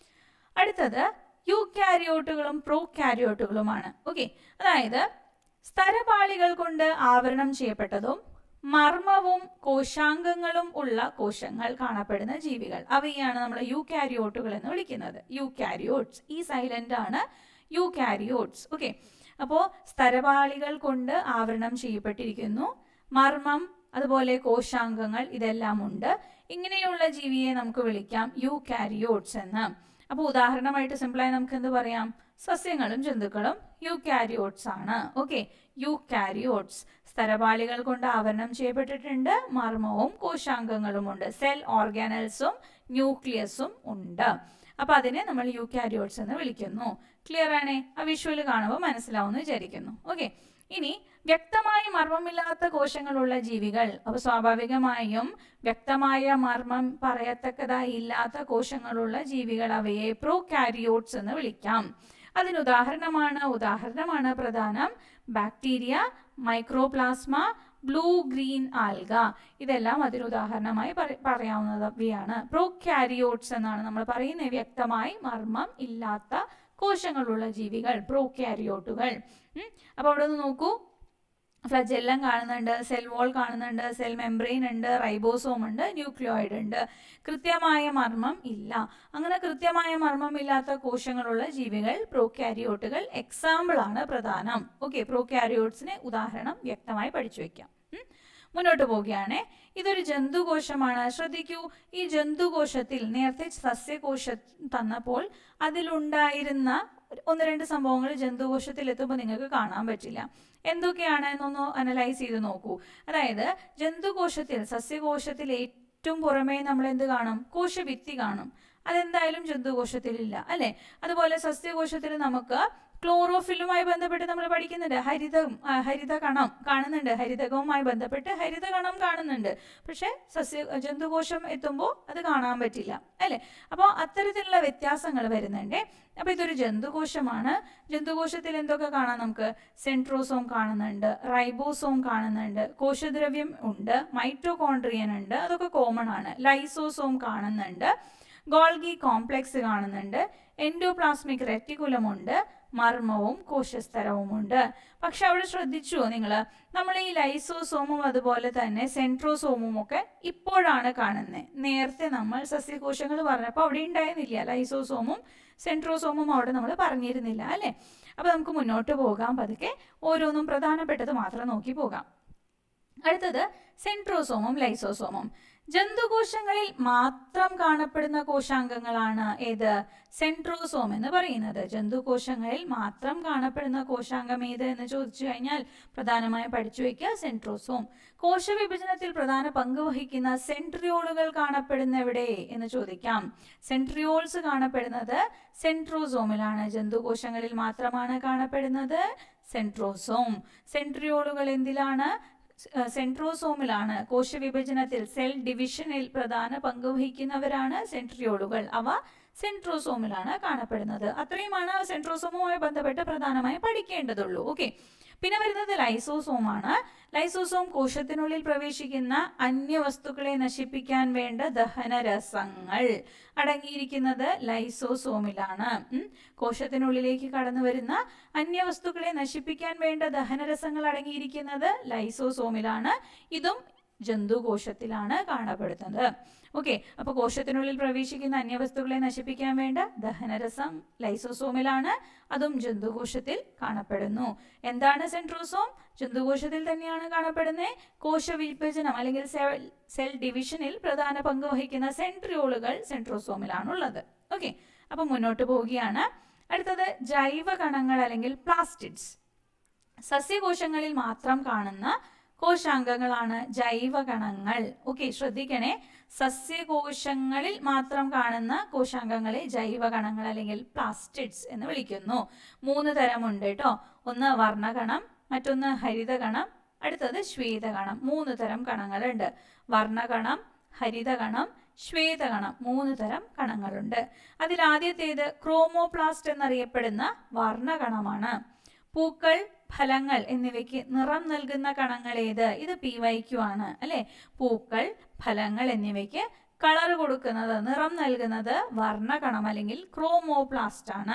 അടുത്തത് യു കാരിയോട്ടുകളും പ്രോ കാരിയോട്ടുകളുമാണ് ഓക്കെ അതായത് സ്തരപാളികൾ കൊണ്ട് ആവരണം ചെയ്യപ്പെട്ടതും മർമ്മവും കോശാംഗങ്ങളും ഉള്ള കോശങ്ങൾ കാണപ്പെടുന്ന ജീവികൾ അവയാണ് നമ്മൾ യു കാരിയോട്ടുകൾ എന്ന് വിളിക്കുന്നത് യു കാരിയോട്സ് ഈ സൈലന്റ് ആണ് യു കാരിയോട്സ് ഓക്കെ അപ്പോൾ സ്തരപാളികൾ കൊണ്ട് ആവരണം ചെയ്യപ്പെട്ടിരിക്കുന്നു മർമ്മം അതുപോലെ കോശാംഗങ്ങൾ ഇതെല്ലാം ഉണ്ട് ഇങ്ങനെയുള്ള ജീവിയെ നമുക്ക് വിളിക്കാം യു കാരിയോട്സ് എന്ന് അപ്പോൾ ഉദാഹരണമായിട്ട് സിമ്പിളായി നമുക്ക് എന്ത് പറയാം സസ്യങ്ങളും ജന്തുക്കളും യു കാരിയോട്സ് ആണ് ഓക്കെ യു കാരിയോട്സ് സ്തരപാളികൾ കൊണ്ട് ആവരണം ചെയ്യപ്പെട്ടിട്ടുണ്ട് മർമ്മവും കോശാംഗങ്ങളും ഉണ്ട് സെൽ ഓർഗാനൽസും ന്യൂക്ലിയസും ഉണ്ട് അപ്പൊ അതിനെ നമ്മൾ യു കാരിയോട്സ് എന്ന് വിളിക്കുന്നു ക്ലിയർ ആണേ ആ വിഷ്വല് കാണുമ്പോൾ മനസ്സിലാവുമെന്ന് വിചാരിക്കുന്നു ഓക്കെ ഇനി വ്യക്തമായ മർമ്മമില്ലാത്ത കോശങ്ങളുള്ള ജീവികൾ അപ്പൊ സ്വാഭാവികമായും വ്യക്തമായ മർമ്മം പറയത്തക്കതായി ഇല്ലാത്ത കോശങ്ങളുള്ള ജീവികൾ അവയെ പ്രോ കാരിയോട്സ് എന്ന് വിളിക്കാം അതിന് ഉദാഹരണമാണ് ഉദാഹരണമാണ് പ്രധാനം bacteria mycoplasma blue green alga ഇതെല്ലാം അതിന് ഉദാഹരണമായി പറയാവുന്നവയാണ് പ്രോക്യാരിയോട്സ് എന്നാണ് നമ്മൾ പറയുന്നത് വ്യക്തമായി മർമ്മം ഇല്ലാത്ത കോശങ്ങളുള്ള ജീവികൾ പ്രോക്യാരിയോട്ടുകൾ അപ്പൊ അവിടെ നിന്ന് നോക്കൂ ഫ്ലജെല്ലം കാണുന്നുണ്ട് സെൽ വോൾ കാണുന്നുണ്ട് സെൽ മെംബ്രെയിൻ ഉണ്ട് റൈബോസോം ഉണ്ട് ന്യൂക്ലിയോയിഡ് ഉണ്ട് കൃത്യമായ മർമ്മം ഇല്ല അങ്ങനെ കൃത്യമായ മർമ്മം ഇല്ലാത്ത കോശങ്ങളുള്ള ജീവികൾ പ്രോക്യാരിയോട്ടുകൾ എക്സാമ്പിൾ ആണ് പ്രധാനം ഓക്കെ പ്രോക്യാരിയോട്സിനെ ഉദാഹരണം വ്യക്തമായി പഠിച്ചു വെക്കാം മുന്നോട്ട് പോവുകയാണ് ഇതൊരു ജന്തുകോശമാണ് ശ്രദ്ധിക്കൂ ഈ ജന്തുകോശത്തിൽ നേരത്തെ സസ്യകോശം തന്നപ്പോൾ അതിലുണ്ടായിരുന്ന ഒന്ന് രണ്ട് സംഭവങ്ങൾ ജന്തുകോശത്തിൽ എത്തുമ്പോൾ നിങ്ങൾക്ക് കാണാൻ പറ്റില്ല എന്തൊക്കെയാണ് എന്നൊന്ന് അനലൈസ് ചെയ്ത് നോക്കൂ അതായത് ജന്തുകോശത്തിൽ സസ്യകോശത്തിൽ ഏറ്റവും പുറമേ നമ്മൾ എന്ത് കാണും കോശഭിത്തി കാണും അതെന്തായാലും ജന്തുകോശത്തിലില്ല അല്ലെ അതുപോലെ സസ്യകോശത്തിൽ നമുക്ക് ക്ലോറോഫില്ലുമായി ബന്ധപ്പെട്ട് നമ്മൾ പഠിക്കുന്നുണ്ട് ഹരിതം ഹരിത കണം കാണുന്നുണ്ട് ഹരിതകവുമായി ബന്ധപ്പെട്ട് ഹരിത കണം കാണുന്നുണ്ട് പക്ഷെ സസ്യ ജന്തുകോശം എത്തുമ്പോൾ അത് കാണാൻ പറ്റില്ല അല്ലെ അപ്പോൾ അത്തരത്തിലുള്ള വ്യത്യാസങ്ങൾ വരുന്നുണ്ട് അപ്പൊ ഇതൊരു ജന്തുകോശമാണ് ജന്തുകോശത്തിൽ എന്തൊക്കെ കാണാം നമുക്ക് സെൻട്രോസോം കാണുന്നുണ്ട് റൈബോസോം കാണുന്നുണ്ട് കോശദ്രവ്യം ഉണ്ട് മൈറ്റോകോൺട്രിയൻ ഉണ്ട് അതൊക്കെ കോമൺ ആണ് ലൈസോസോം കാണുന്നുണ്ട് ഗോൾഗി കോംപ്ലെക്സ് കാണുന്നുണ്ട് എൻഡോപ്ലാസ്മിക് റെറ്റിക്കുലം ഉണ്ട് മർമ്മവും കോശസ്തരവുമുണ്ട് പക്ഷെ അവിടെ ശ്രദ്ധിച്ചു നിങ്ങൾ നമ്മൾ ഈ ലൈസോസോമും അതുപോലെ തന്നെ സെൻട്രോസോമും ഒക്കെ ഇപ്പോഴാണ് കാണുന്നത് നേരത്തെ നമ്മൾ സസ്യകോശങ്ങൾ പറഞ്ഞപ്പോൾ അവിടെ ഉണ്ടായിരുന്നില്ല ലൈസോസോമും സെൻട്രോസോമും അവിടെ നമ്മൾ പറഞ്ഞിരുന്നില്ല അല്ലേ അപ്പൊ നമുക്ക് മുന്നോട്ട് പോകാം പതുക്കെ ഓരോന്നും പ്രധാനപ്പെട്ടത് മാത്രം നോക്കി പോകാം അടുത്തത് സെൻട്രോസോമും ലൈസോസോമും ജന്തുകോശങ്ങളിൽ മാത്രം കാണപ്പെടുന്ന കോശാംഗങ്ങളാണ് ഏത് സെൻട്രോസോം എന്ന് പറയുന്നത് ജന്തുകോശങ്ങളിൽ മാത്രം കാണപ്പെടുന്ന കോശാംഗം ഏത് എന്ന് ചോദിച്ചു കഴിഞ്ഞാൽ പ്രധാനമായും പഠിച്ചു വയ്ക്കുക സെൻട്രോസോം കോശവിഭജനത്തിൽ പ്രധാന പങ്ക് വഹിക്കുന്ന സെൻട്രിയോളുകൾ കാണപ്പെടുന്ന എവിടെ എന്ന് ചോദിക്കാം സെൻട്രിയോൾസ് കാണപ്പെടുന്നത് സെൻട്രോസോമിലാണ് ജന്തുകോശങ്ങളിൽ മാത്രമാണ് കാണപ്പെടുന്നത് സെൻട്രോസോം സെൻട്രിയോളുകൾ എന്തിലാണ് സെൻട്രോസോമിലാണ് കോശവിഭജനത്തിൽ സെൽ ഡിവിഷനിൽ പ്രധാന പങ്ക് വഹിക്കുന്നവരാണ് സെൻട്രിയോളുകൾ അവ സെൻട്രോസോമിലാണ് കാണപ്പെടുന്നത് അത്രയുമാണ് സെൻട്രോസോമുമായി ബന്ധപ്പെട്ട് പ്രധാനമായും പഠിക്കേണ്ടതുള്ളൂ ഓക്കെ പിന്നെ വരുന്നത് ലൈസോസോം ആണ് ലൈസോസോം കോശത്തിനുള്ളിൽ പ്രവേശിക്കുന്ന അന്യവസ്തുക്കളെ നശിപ്പിക്കാൻ വേണ്ട ദഹനരസങ്ങൾ അടങ്ങിയിരിക്കുന്നത് ലൈസോസോമിലാണ് ഉം. കോശത്തിനുള്ളിലേക്ക് കടന്നു വരുന്ന അന്യവസ്തുക്കളെ നശിപ്പിക്കാൻ വേണ്ട ദഹനരസങ്ങൾ അടങ്ങിയിരിക്കുന്നത് ലൈസോസോമിലാണ് ഇതും ജന്തുകോശത്തിലാണ് കാണപ്പെടുന്നത് ഓക്കെ അപ്പൊ കോശത്തിനുള്ളിൽ പ്രവേശിക്കുന്ന അന്യവസ്തുക്കളെ നശിപ്പിക്കാൻ വേണ്ട ദഹനരസം ലൈസോസോമിലാണ് അതും ജന്തുകോശത്തിൽ കാണപ്പെടുന്നു എന്താണ് സെൻട്രോസോം ജന്തുകോശത്തിൽ തന്നെയാണ് കാണപ്പെടുന്നത് കോശവിഭജനം അല്ലെങ്കിൽ സെൽ സെൽ ഡിവിഷനിൽ പ്രധാന പങ്ക് വഹിക്കുന്ന സെൻട്രിയോളുകൾ സെൻട്രോസോമിലാണുള്ളത് ഓക്കെ അപ്പൊ മുന്നോട്ട് പോവുകയാണ് അടുത്തത് ജൈവ കണങ്ങൾ അല്ലെങ്കിൽ പ്ലാസ്റ്റിഡ്സ് സസ്യകോശങ്ങളിൽ മാത്രം കാണുന്ന കോശാംഗങ്ങളാണ് ജൈവകണങ്ങൾ ഓക്കെ ശ്രദ്ധിക്കണേ സസ്യകോശങ്ങളിൽ മാത്രം കാണുന്ന കോശാംഗങ്ങളെ ജൈവകണങ്ങൾ അല്ലെങ്കിൽ പ്ലാസ്റ്റിഡ്സ് എന്ന് വിളിക്കുന്നു മൂന്ന് തരമുണ്ട് കേട്ടോ ഒന്ന് വർണ്ണകണം മറ്റൊന്ന് ഹരിതകണം അടുത്തത് ശ്വേതകണം മൂന്ന് തരം കണങ്ങളുണ്ട് വർണ്ണകണം ഹരിതകണം ശ്വേതകണം മൂന്ന് തരം കണങ്ങളുണ്ട് അതിൽ ആദ്യത്തേത് ക്രോമോപ്ലാസ്റ്റ് എന്നറിയപ്പെടുന്ന വർണ്ണകണമാണ് പൂക്കൾ ഫലങ്ങൾ എന്നിവയ്ക്ക് നിറം നൽകുന്ന കണങ്ങൾ ഏത് ഇത് പി വൈക്യു ആണ് അല്ലെ പൂക്കൾ ഫലങ്ങൾ എന്നിവയ്ക്ക് കളർ കൊടുക്കുന്നത് നിറം നൽകുന്നത് വർണ്ണകണം അല്ലെങ്കിൽ ക്രോമോപ്ലാസ്റ്റ് ആണ്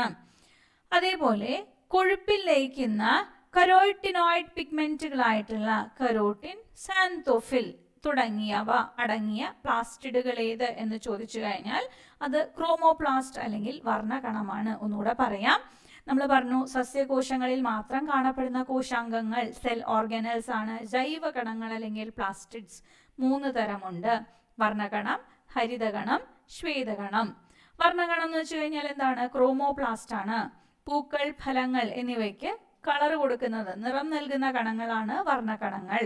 അതേപോലെ കൊഴുപ്പിൽ ലയിക്കുന്ന കരോയിട്ടിനോയിഡ് പിഗ്മെന്റുകളായിട്ടുള്ള കരോട്ടിൻ സാന്തോഫിൽ തുടങ്ങിയവ അടങ്ങിയ പ്ലാസ്റ്റിഡുകൾ ഏത് എന്ന് ചോദിച്ചു കഴിഞ്ഞാൽ അത് ക്രോമോപ്ലാസ്റ്റ് അല്ലെങ്കിൽ വർണ്ണകണമാണ് ഒന്നുകൂടെ പറയാം നമ്മൾ പറഞ്ഞു സസ്യകോശങ്ങളിൽ മാത്രം കാണപ്പെടുന്ന കോശാംഗങ്ങൾ സെൽ ഓർഗനൽസ് ആണ് ജൈവ കണങ്ങൾ അല്ലെങ്കിൽ പ്ലാസ്റ്റിഡ്സ് മൂന്ന് തരമുണ്ട് വർണ്ണകണം ഹരിതകണം ശ്വേതകണം വർണ്ണകണം എന്ന് വെച്ച് കഴിഞ്ഞാൽ എന്താണ് ക്രോമോപ്ലാസ്റ്റ് ആണ് പൂക്കൾ ഫലങ്ങൾ എന്നിവയ്ക്ക് കളർ കൊടുക്കുന്നത് നിറം നൽകുന്ന കണങ്ങളാണ് വർണ്ണകണങ്ങൾ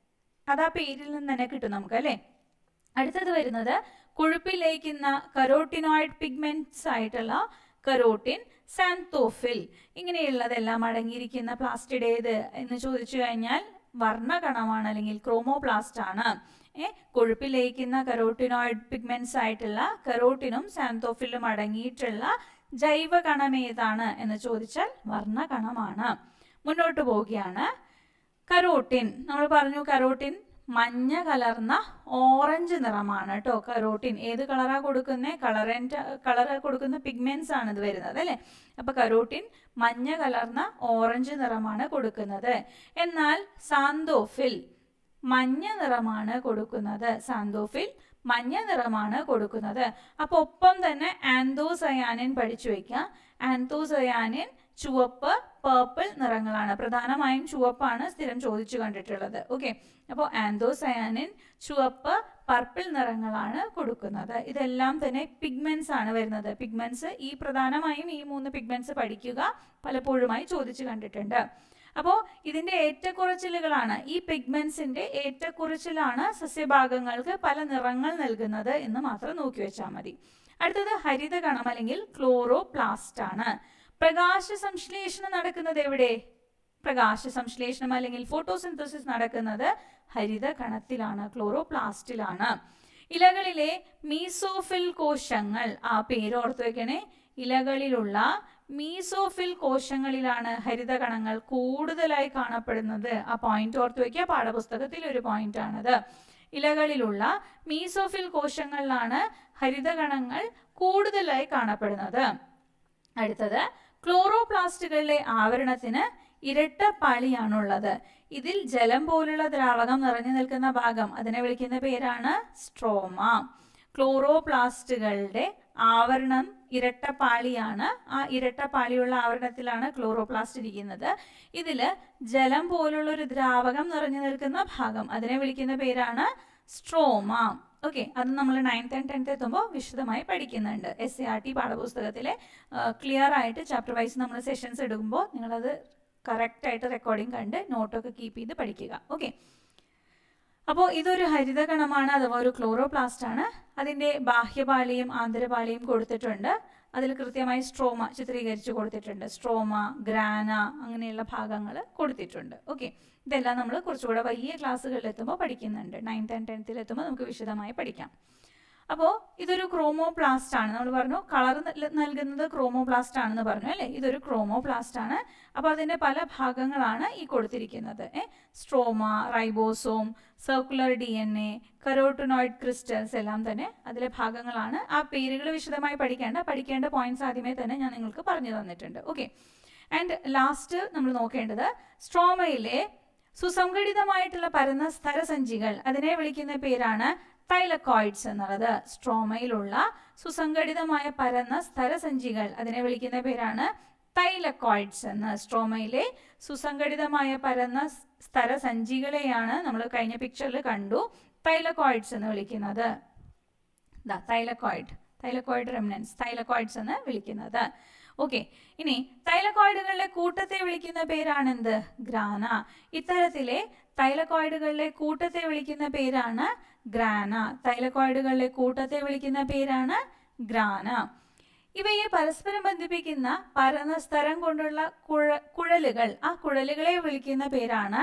അതാ പേരിൽ നിന്ന് തന്നെ കിട്ടും നമുക്ക് അല്ലേ അടുത്തത് വരുന്നത് കൊഴുപ്പിൽ ലയിക്കുന്ന കരോട്ടിനോയിഡ് പിഗ്മെന്റ്സ് ആയിട്ടുള്ള കരോട്ടിൻ സാന്തോഫിൽ ഇങ്ങനെയുള്ളതെല്ലാം അടങ്ങിയിരിക്കുന്ന പ്ലാസ്റ്റിഡ് ഏത് എന്ന് ചോദിച്ചു കഴിഞ്ഞാൽ വർണ്ണകണമാണ് അല്ലെങ്കിൽ ക്രോമോപ്ലാസ്റ്റ് ആണ് ഏ കൊഴുപ്പിൽ ലയിക്കുന്ന കരോട്ടിനോയിഡ് പിഗ്മെന്റ്സ് ആയിട്ടുള്ള കരോട്ടിനും സാന്തോഫിലും അടങ്ങിയിട്ടുള്ള ജൈവകണം ഏതാണ് എന്ന് ചോദിച്ചാൽ വർണ്ണകണമാണ് മുന്നോട്ട് പോവുകയാണ് കരോട്ടിൻ നമ്മൾ പറഞ്ഞു കരോട്ടിൻ മഞ്ഞ കലർന്ന ഓറഞ്ച് നിറമാണ് കേട്ടോ കരോട്ടിൻ ഏത് കളറാ കൊടുക്കുന്നേ കളറിൻ്റെ കളർ കൊടുക്കുന്ന പിഗ്മെന്റ്സ് ആണ് ഇത് വരുന്നത് അല്ലേ അപ്പൊ കരോട്ടിൻ മഞ്ഞ കലർന്ന ഓറഞ്ച് നിറമാണ് കൊടുക്കുന്നത് എന്നാൽ സാന്തോഫിൽ മഞ്ഞ നിറമാണ് കൊടുക്കുന്നത് സാന്തോഫിൽ മഞ്ഞ നിറമാണ് കൊടുക്കുന്നത് അപ്പൊ ഒപ്പം തന്നെ ആന്തോസയാനിൻ പഠിച്ചു വെക്കുക ആന്തോസയാനിൻ ചുവപ്പ് പേർപ്പിൾ നിറങ്ങളാണ് പ്രധാനമായും ചുവപ്പാണ് സ്ഥിരം ചോദിച്ചു കണ്ടിട്ടുള്ളത് ഓക്കെ അപ്പോൾ ആന്തോസയാനിൻ ചുവപ്പ് പർപ്പിൾ നിറങ്ങളാണ് കൊടുക്കുന്നത് ഇതെല്ലാം തന്നെ പിഗ്മെന്റ്സ് ആണ് വരുന്നത് പിഗ്മെന്റ്സ് ഈ പ്രധാനമായും ഈ മൂന്ന് പിഗ്മെന്റ്സ് പഠിക്കുക പലപ്പോഴുമായി ചോദിച്ചു കണ്ടിട്ടുണ്ട് അപ്പോൾ ഇതിന്റെ ഏറ്റക്കുറച്ചിലുകളാണ് ഈ പിഗ്മെന്റ്സിന്റെ ഏറ്റക്കുറച്ചിലാണ് സസ്യഭാഗങ്ങൾക്ക് പല നിറങ്ങൾ നൽകുന്നത് എന്ന് മാത്രം നോക്കി വെച്ചാൽ മതി അടുത്തത് ഹരിതകണം അല്ലെങ്കിൽ ക്ലോറോപ്ലാസ്റ്റ് ആണ് പ്രകാശ സംശ്ലേഷണം നടക്കുന്നത് എവിടെ പ്രകാശ സംശ്ലേഷണം അല്ലെങ്കിൽ ഫോട്ടോസിന്തസിസ് നടക്കുന്നത് ഹരിത കണത്തിലാണ് ക്ലോറോപ്ലാസ്റ്റിലാണ് ഇലകളിലെ മീസോഫിൽ കോശങ്ങൾ ആ പേര് ഓർത്തു വെക്കണേ ഇലകളിലുള്ള മീസോഫിൽ കോശങ്ങളിലാണ് ഹരിതകണങ്ങൾ കൂടുതലായി കാണപ്പെടുന്നത് ആ പോയിന്റ് ഓർത്തു വെക്കുക പാഠപുസ്തകത്തിൽ ഒരു പോയിന്റ് ആണത് ഇലകളിലുള്ള മീസോഫിൽ കോശങ്ങളിലാണ് ഹരിതകണങ്ങൾ കൂടുതലായി കാണപ്പെടുന്നത് അടുത്തത് ക്ലോറോപ്ലാസ്റ്റുകളിലെ ആവരണത്തിന് ഇരട്ട പാളിയാണുള്ളത് ഇതിൽ ജലം പോലുള്ള ദ്രാവകം നിറഞ്ഞു നിൽക്കുന്ന ഭാഗം അതിനെ വിളിക്കുന്ന പേരാണ് സ്ട്രോമ ക്ലോറോപ്ലാസ്റ്റുകളുടെ ആവരണം ഇരട്ടപ്പാളിയാണ് ആ ഇരട്ടപ്പാളിയുള്ള ആവരണത്തിലാണ് ക്ലോറോപ്ലാസ്റ്റ് ഇരിക്കുന്നത് ഇതിൽ ജലം പോലുള്ള ഒരു ദ്രാവകം നിറഞ്ഞു നിൽക്കുന്ന ഭാഗം അതിനെ വിളിക്കുന്ന പേരാണ് സ്ട്രോമ ഓക്കെ അത് നമ്മൾ നയൻത്ത് ആൻഡ് ടെൻത്ത് എത്തുമ്പോൾ വിശദമായി പഠിക്കുന്നുണ്ട് എസ് സി ആർ ടി പാഠപുസ്തകത്തിലെ ക്ലിയർ ആയിട്ട് ചാപ്റ്റർ വൈസ് നമ്മൾ സെഷൻസ് എടുക്കുമ്പോൾ നിങ്ങളത് കറക്റ്റായിട്ട് റെക്കോർഡിംഗ് കണ്ട് നോട്ടൊക്കെ കീപ്പ് ചെയ്ത് പഠിക്കുക ഓക്കെ അപ്പോൾ ഇതൊരു ഹരിതകണമാണ് അഥവാ ഒരു ക്ലോറോപ്ലാസ്റ്റ് ആണ് അതിൻ്റെ ബാഹ്യപാളിയും ആന്തരപാളിയും കൊടുത്തിട്ടുണ്ട് അതിൽ കൃത്യമായി സ്ട്രോമ ചിത്രീകരിച്ച് കൊടുത്തിട്ടുണ്ട് സ്ട്രോമ ഗ്രാന അങ്ങനെയുള്ള ഭാഗങ്ങൾ കൊടുത്തിട്ടുണ്ട് ഓക്കെ ഇതെല്ലാം നമ്മൾ കുറച്ചുകൂടെ വലിയ ക്ലാസ്സുകളിൽ എത്തുമ്പോൾ പഠിക്കുന്നുണ്ട് നയൻത്ത് ആൻഡ് ടെൻത്തിൽ എത്തുമ്പോൾ നമുക്ക് വിശദമായി പഠിക്കാം അപ്പോൾ ഇതൊരു ക്രോമോപ്ലാസ്റ്റ് ആണ് നമ്മൾ പറഞ്ഞു കളർ നൽകുന്നത് ക്രോമോപ്ലാസ്റ്റ് ആണെന്ന് പറഞ്ഞു അല്ലേ ഇതൊരു ക്രോമോപ്ലാസ്റ്റ് ആണ് അപ്പോൾ അതിൻ്റെ പല ഭാഗങ്ങളാണ് ഈ കൊടുത്തിരിക്കുന്നത് ഏ stroma ribosome circular D N A carotenoid crystals എല്ലാം തന്നെ അതിലെ ഭാഗങ്ങളാണ് ആ പേരുകൾ വിശദമായി പഠിക്കേണ്ട പഠിക്കേണ്ട പോയിന്റ്സ് ആദ്യമേ തന്നെ ഞാൻ നിങ്ങൾക്ക് പറഞ്ഞു തന്നിട്ടുണ്ട് ഓക്കെ ആൻഡ് ലാസ്റ്റ് നമ്മൾ നോക്കേണ്ടത് സ്ട്രോമയിലെ സുസംഘടിതമായിട്ടുള്ള പരന്ന സ്ഥരസഞ്ചികൾ അതിനെ വിളിക്കുന്ന പേരാണ് തൈലക്കോയിഡ്സ് എന്നുള്ളത് സ്ട്രോമയിലുള്ള സുസംഘടിതമായ പരന്ന സ്ഥരസഞ്ചികൾ അതിനെ വിളിക്കുന്ന പേരാണ് തൈലക്കോയിഡ്സ് എന്ന് സ്ട്രോമയിലെ സുസംഘടിതമായ പരന്ന സ്ഥരസഞ്ചികളെയാണ് നമ്മൾ കഴിഞ്ഞ പിക്ചറിൽ കണ്ടു തൈലക്കോയിഡ്സ് എന്ന് വിളിക്കുന്നത് തൈലക്കോയിഡ് തൈലക്കോയിഡ് റെമിനൻസ് തൈലക്കോയിഡ്സ് എന്ന് വിളിക്കുന്നത് ഓക്കെ ഇനി തൈലക്കോയിഡുകളുടെ കൂട്ടത്തെ വിളിക്കുന്ന പേരാണെന്ത് ഗ്രാന ഇത്തരത്തിലെ തൈലക്കോയിഡുകളുടെ കൂട്ടത്തെ വിളിക്കുന്ന പേരാണ് ഗ്രാന തൈലക്കോയിഡുകളുടെ കൂട്ടത്തെ വിളിക്കുന്ന പേരാണ് ഗ്രാന ഇവയെ പരസ്പരം ബന്ധിപ്പിക്കുന്ന പരന്ന സ്ഥലം കൊണ്ടുള്ള കുഴ കുഴലുകൾ ആ കുഴലുകളെ വിളിക്കുന്ന പേരാണ്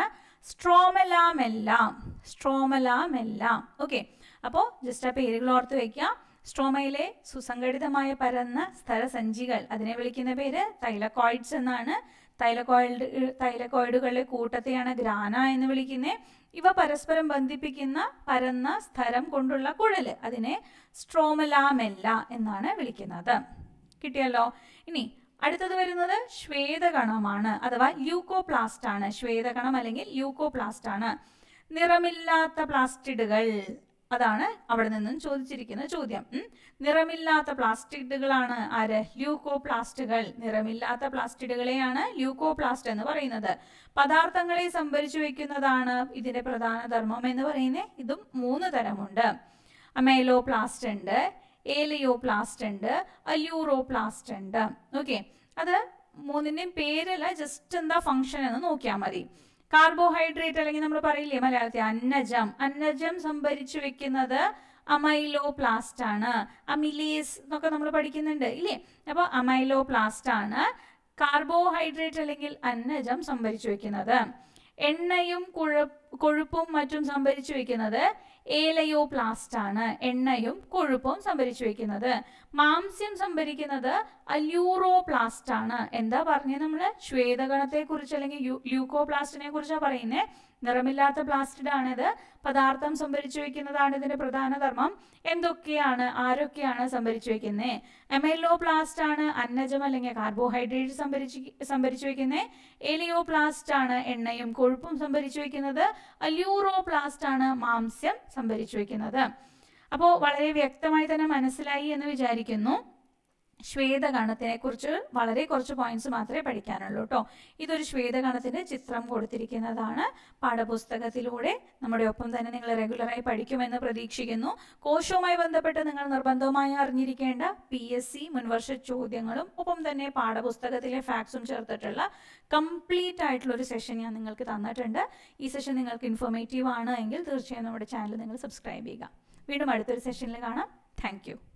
സ്ട്രോമലാമെല്ലാം സ്ട്രോമലാമെല്ലാം ഓക്കെ അപ്പോൾ ജസ്റ്റ് ആ പേരുകൾ ഓർത്ത് വയ്ക്കാം സ്ട്രോമയിലെ സുസംഘടിതമായ പരന്ന സ്ഥലസഞ്ചികൾ അതിനെ വിളിക്കുന്ന പേര് തൈലക്കോയിഡ്സ് എന്നാണ് തൈലക്കോയിഡ് തൈലക്കോയിഡുകളുടെ കൂട്ടത്തെയാണ് ഗ്രാന എന്ന് വിളിക്കുന്നത് ഇവ പരസ്പരം ബന്ധിപ്പിക്കുന്ന പരന്ന സ്ഥലം കൊണ്ടുള്ള കുഴല് അതിനെ സ്ട്രോമലാമെല്ല എന്നാണ് വിളിക്കുന്നത് കിട്ടിയല്ലോ ഇനി അടുത്തത് വരുന്നത് ശ്വേതകണമാണ് അഥവാ ല്യൂക്കോപ്ലാസ്റ്റ് ആണ് ശ്വേതകണം അല്ലെങ്കിൽ ല്യൂക്കോപ്ലാസ്റ്റ് ആണ് നിറമില്ലാത്ത പ്ലാസ്റ്റിഡുകൾ അതാണ് അവിടെ നിന്നും ചോദിച്ചിരിക്കുന്ന ചോദ്യം നിറമില്ലാത്ത പ്ലാസ്റ്റിഡുകളാണ് ആര് ല്യൂക്കോപ്ലാസ്റ്റുകൾ നിറമില്ലാത്ത പ്ലാസ്റ്റിഡുകളെയാണ് ല്യൂക്കോപ്ലാസ്റ്റ് എന്ന് പറയുന്നത് പദാർത്ഥങ്ങളെ സംഭരിച്ചു വെക്കുന്നതാണ് ഇതിന്റെ പ്രധാന ധർമ്മം എന്ന് പറയുന്നത് ഇതും മൂന്ന് തരമുണ്ട് അമൈലോപ്ലാസ്റ്റ് ഉണ്ട് ഏലിയോപ്ലാസ്റ്റ് ഉണ്ട് അല്യൂറോപ്ലാസ്റ്റ് ഉണ്ട് ഓക്കെ അത് മൂന്നിൻ്റെയും പേരല്ല ജസ്റ്റ് എന്താ ഫംഗ്ഷൻ എന്ന് നോക്കിയാൽ മതി കാർബോഹൈഡ്രേറ്റ് അല്ലെങ്കിൽ നമ്മൾ പറയില്ലേ മലയാളത്തിൽ അന്നജം അന്നജം സംഭരിച്ചു വെക്കുന്നത് അമൈലോപ്ലാസ്റ്റ് ആണ് അമിലേസ് എന്നൊക്കെ നമ്മൾ പഠിക്കുന്നുണ്ട് ഇല്ലേ അപ്പോൾ അമൈലോപ്ലാസ്റ്റ് ആണ് കാർബോഹൈഡ്രേറ്റ് അല്ലെങ്കിൽ അന്നജം സംഭരിച്ചു വെക്കുന്നത് എണ്ണയും കുഴ കൊഴുപ്പും മറ്റും സംഭരിച്ചു വെക്കുന്നത് ഏലയോപ്ലാസ്റ്റ് ആണ് എണ്ണയും കൊഴുപ്പും സംഭരിച്ചു വെക്കുന്നത് മാംസ്യം സംഭരിക്കുന്നത് അല്യൂറോപ്ലാസ്റ്റ് ആണ് എന്താ പറഞ്ഞത് നമ്മൾ ശ്വേതഗണത്തെ കുറിച്ച് അല്ലെങ്കിൽ ല്യൂക്കോപ്ലാസ്റ്റിനെ കുറിച്ചാണ് പറയുന്നത് നിറമില്ലാത്ത പ്ലാസ്റ്റിഡ് ആണിത് പദാർത്ഥം സംഭരിച്ചു വെക്കുന്നതാണ് ഇതിന്റെ പ്രധാന ധർമ്മം എന്തൊക്കെയാണ് ആരൊക്കെയാണ് സംഭരിച്ചു വെക്കുന്നത് എമൈലോ പ്ലാസ്റ്റ് ആണ് അന്നജം അല്ലെങ്കിൽ കാർബോഹൈഡ്രേറ്റ് സംഭരിച്ചു സംഭരിച്ചു വെക്കുന്നത് എലിയോ പ്ലാസ്റ്റ് ആണ് എണ്ണയും കൊഴുപ്പും സംഭരിച്ചു വെക്കുന്നത് അല്യൂറോ പ്ലാസ്റ്റ് ആണ് മാംസ്യം സംഭരിച്ചു വെക്കുന്നത് അപ്പോൾ വളരെ വ്യക്തമായി തന്നെ മനസ്സിലായി എന്ന് വിചാരിക്കുന്നു ശ്വേതഗണത്തിനെ കുറിച്ച് വളരെ കുറച്ച് പോയിന്റ്സ് മാത്രമേ പഠിക്കാനുള്ളൂ കേട്ടോ ഇതൊരു ശ്വേതഗണത്തിന്റെ ചിത്രം കൊടുത്തിരിക്കുന്നതാണ് പാഠപുസ്തകത്തിലൂടെ നമ്മുടെ ഒപ്പം തന്നെ നിങ്ങൾ റെഗുലറായി പഠിക്കുമെന്ന് പ്രതീക്ഷിക്കുന്നു കോശവുമായി ബന്ധപ്പെട്ട് നിങ്ങൾ നിർബന്ധമായി അറിഞ്ഞിരിക്കേണ്ട പി എസ് സി മുൻവർഷ ചോദ്യങ്ങളും ഒപ്പം തന്നെ പാഠപുസ്തകത്തിലെ ഫാക്ട്സും ചേർത്തിട്ടുള്ള കംപ്ലീറ്റ് ആയിട്ടുള്ള ഒരു സെഷൻ ഞാൻ നിങ്ങൾക്ക് തന്നിട്ടുണ്ട് ഈ സെഷൻ നിങ്ങൾക്ക് ഇൻഫോർമേറ്റീവ് ആണ് എങ്കിൽ തീർച്ചയായും നമ്മുടെ ചാനൽ നിങ്ങൾ സബ്സ്ക്രൈബ് ചെയ്യുക വീണ്ടും അടുത്തൊരു സെഷനിൽ കാണാം താങ്ക്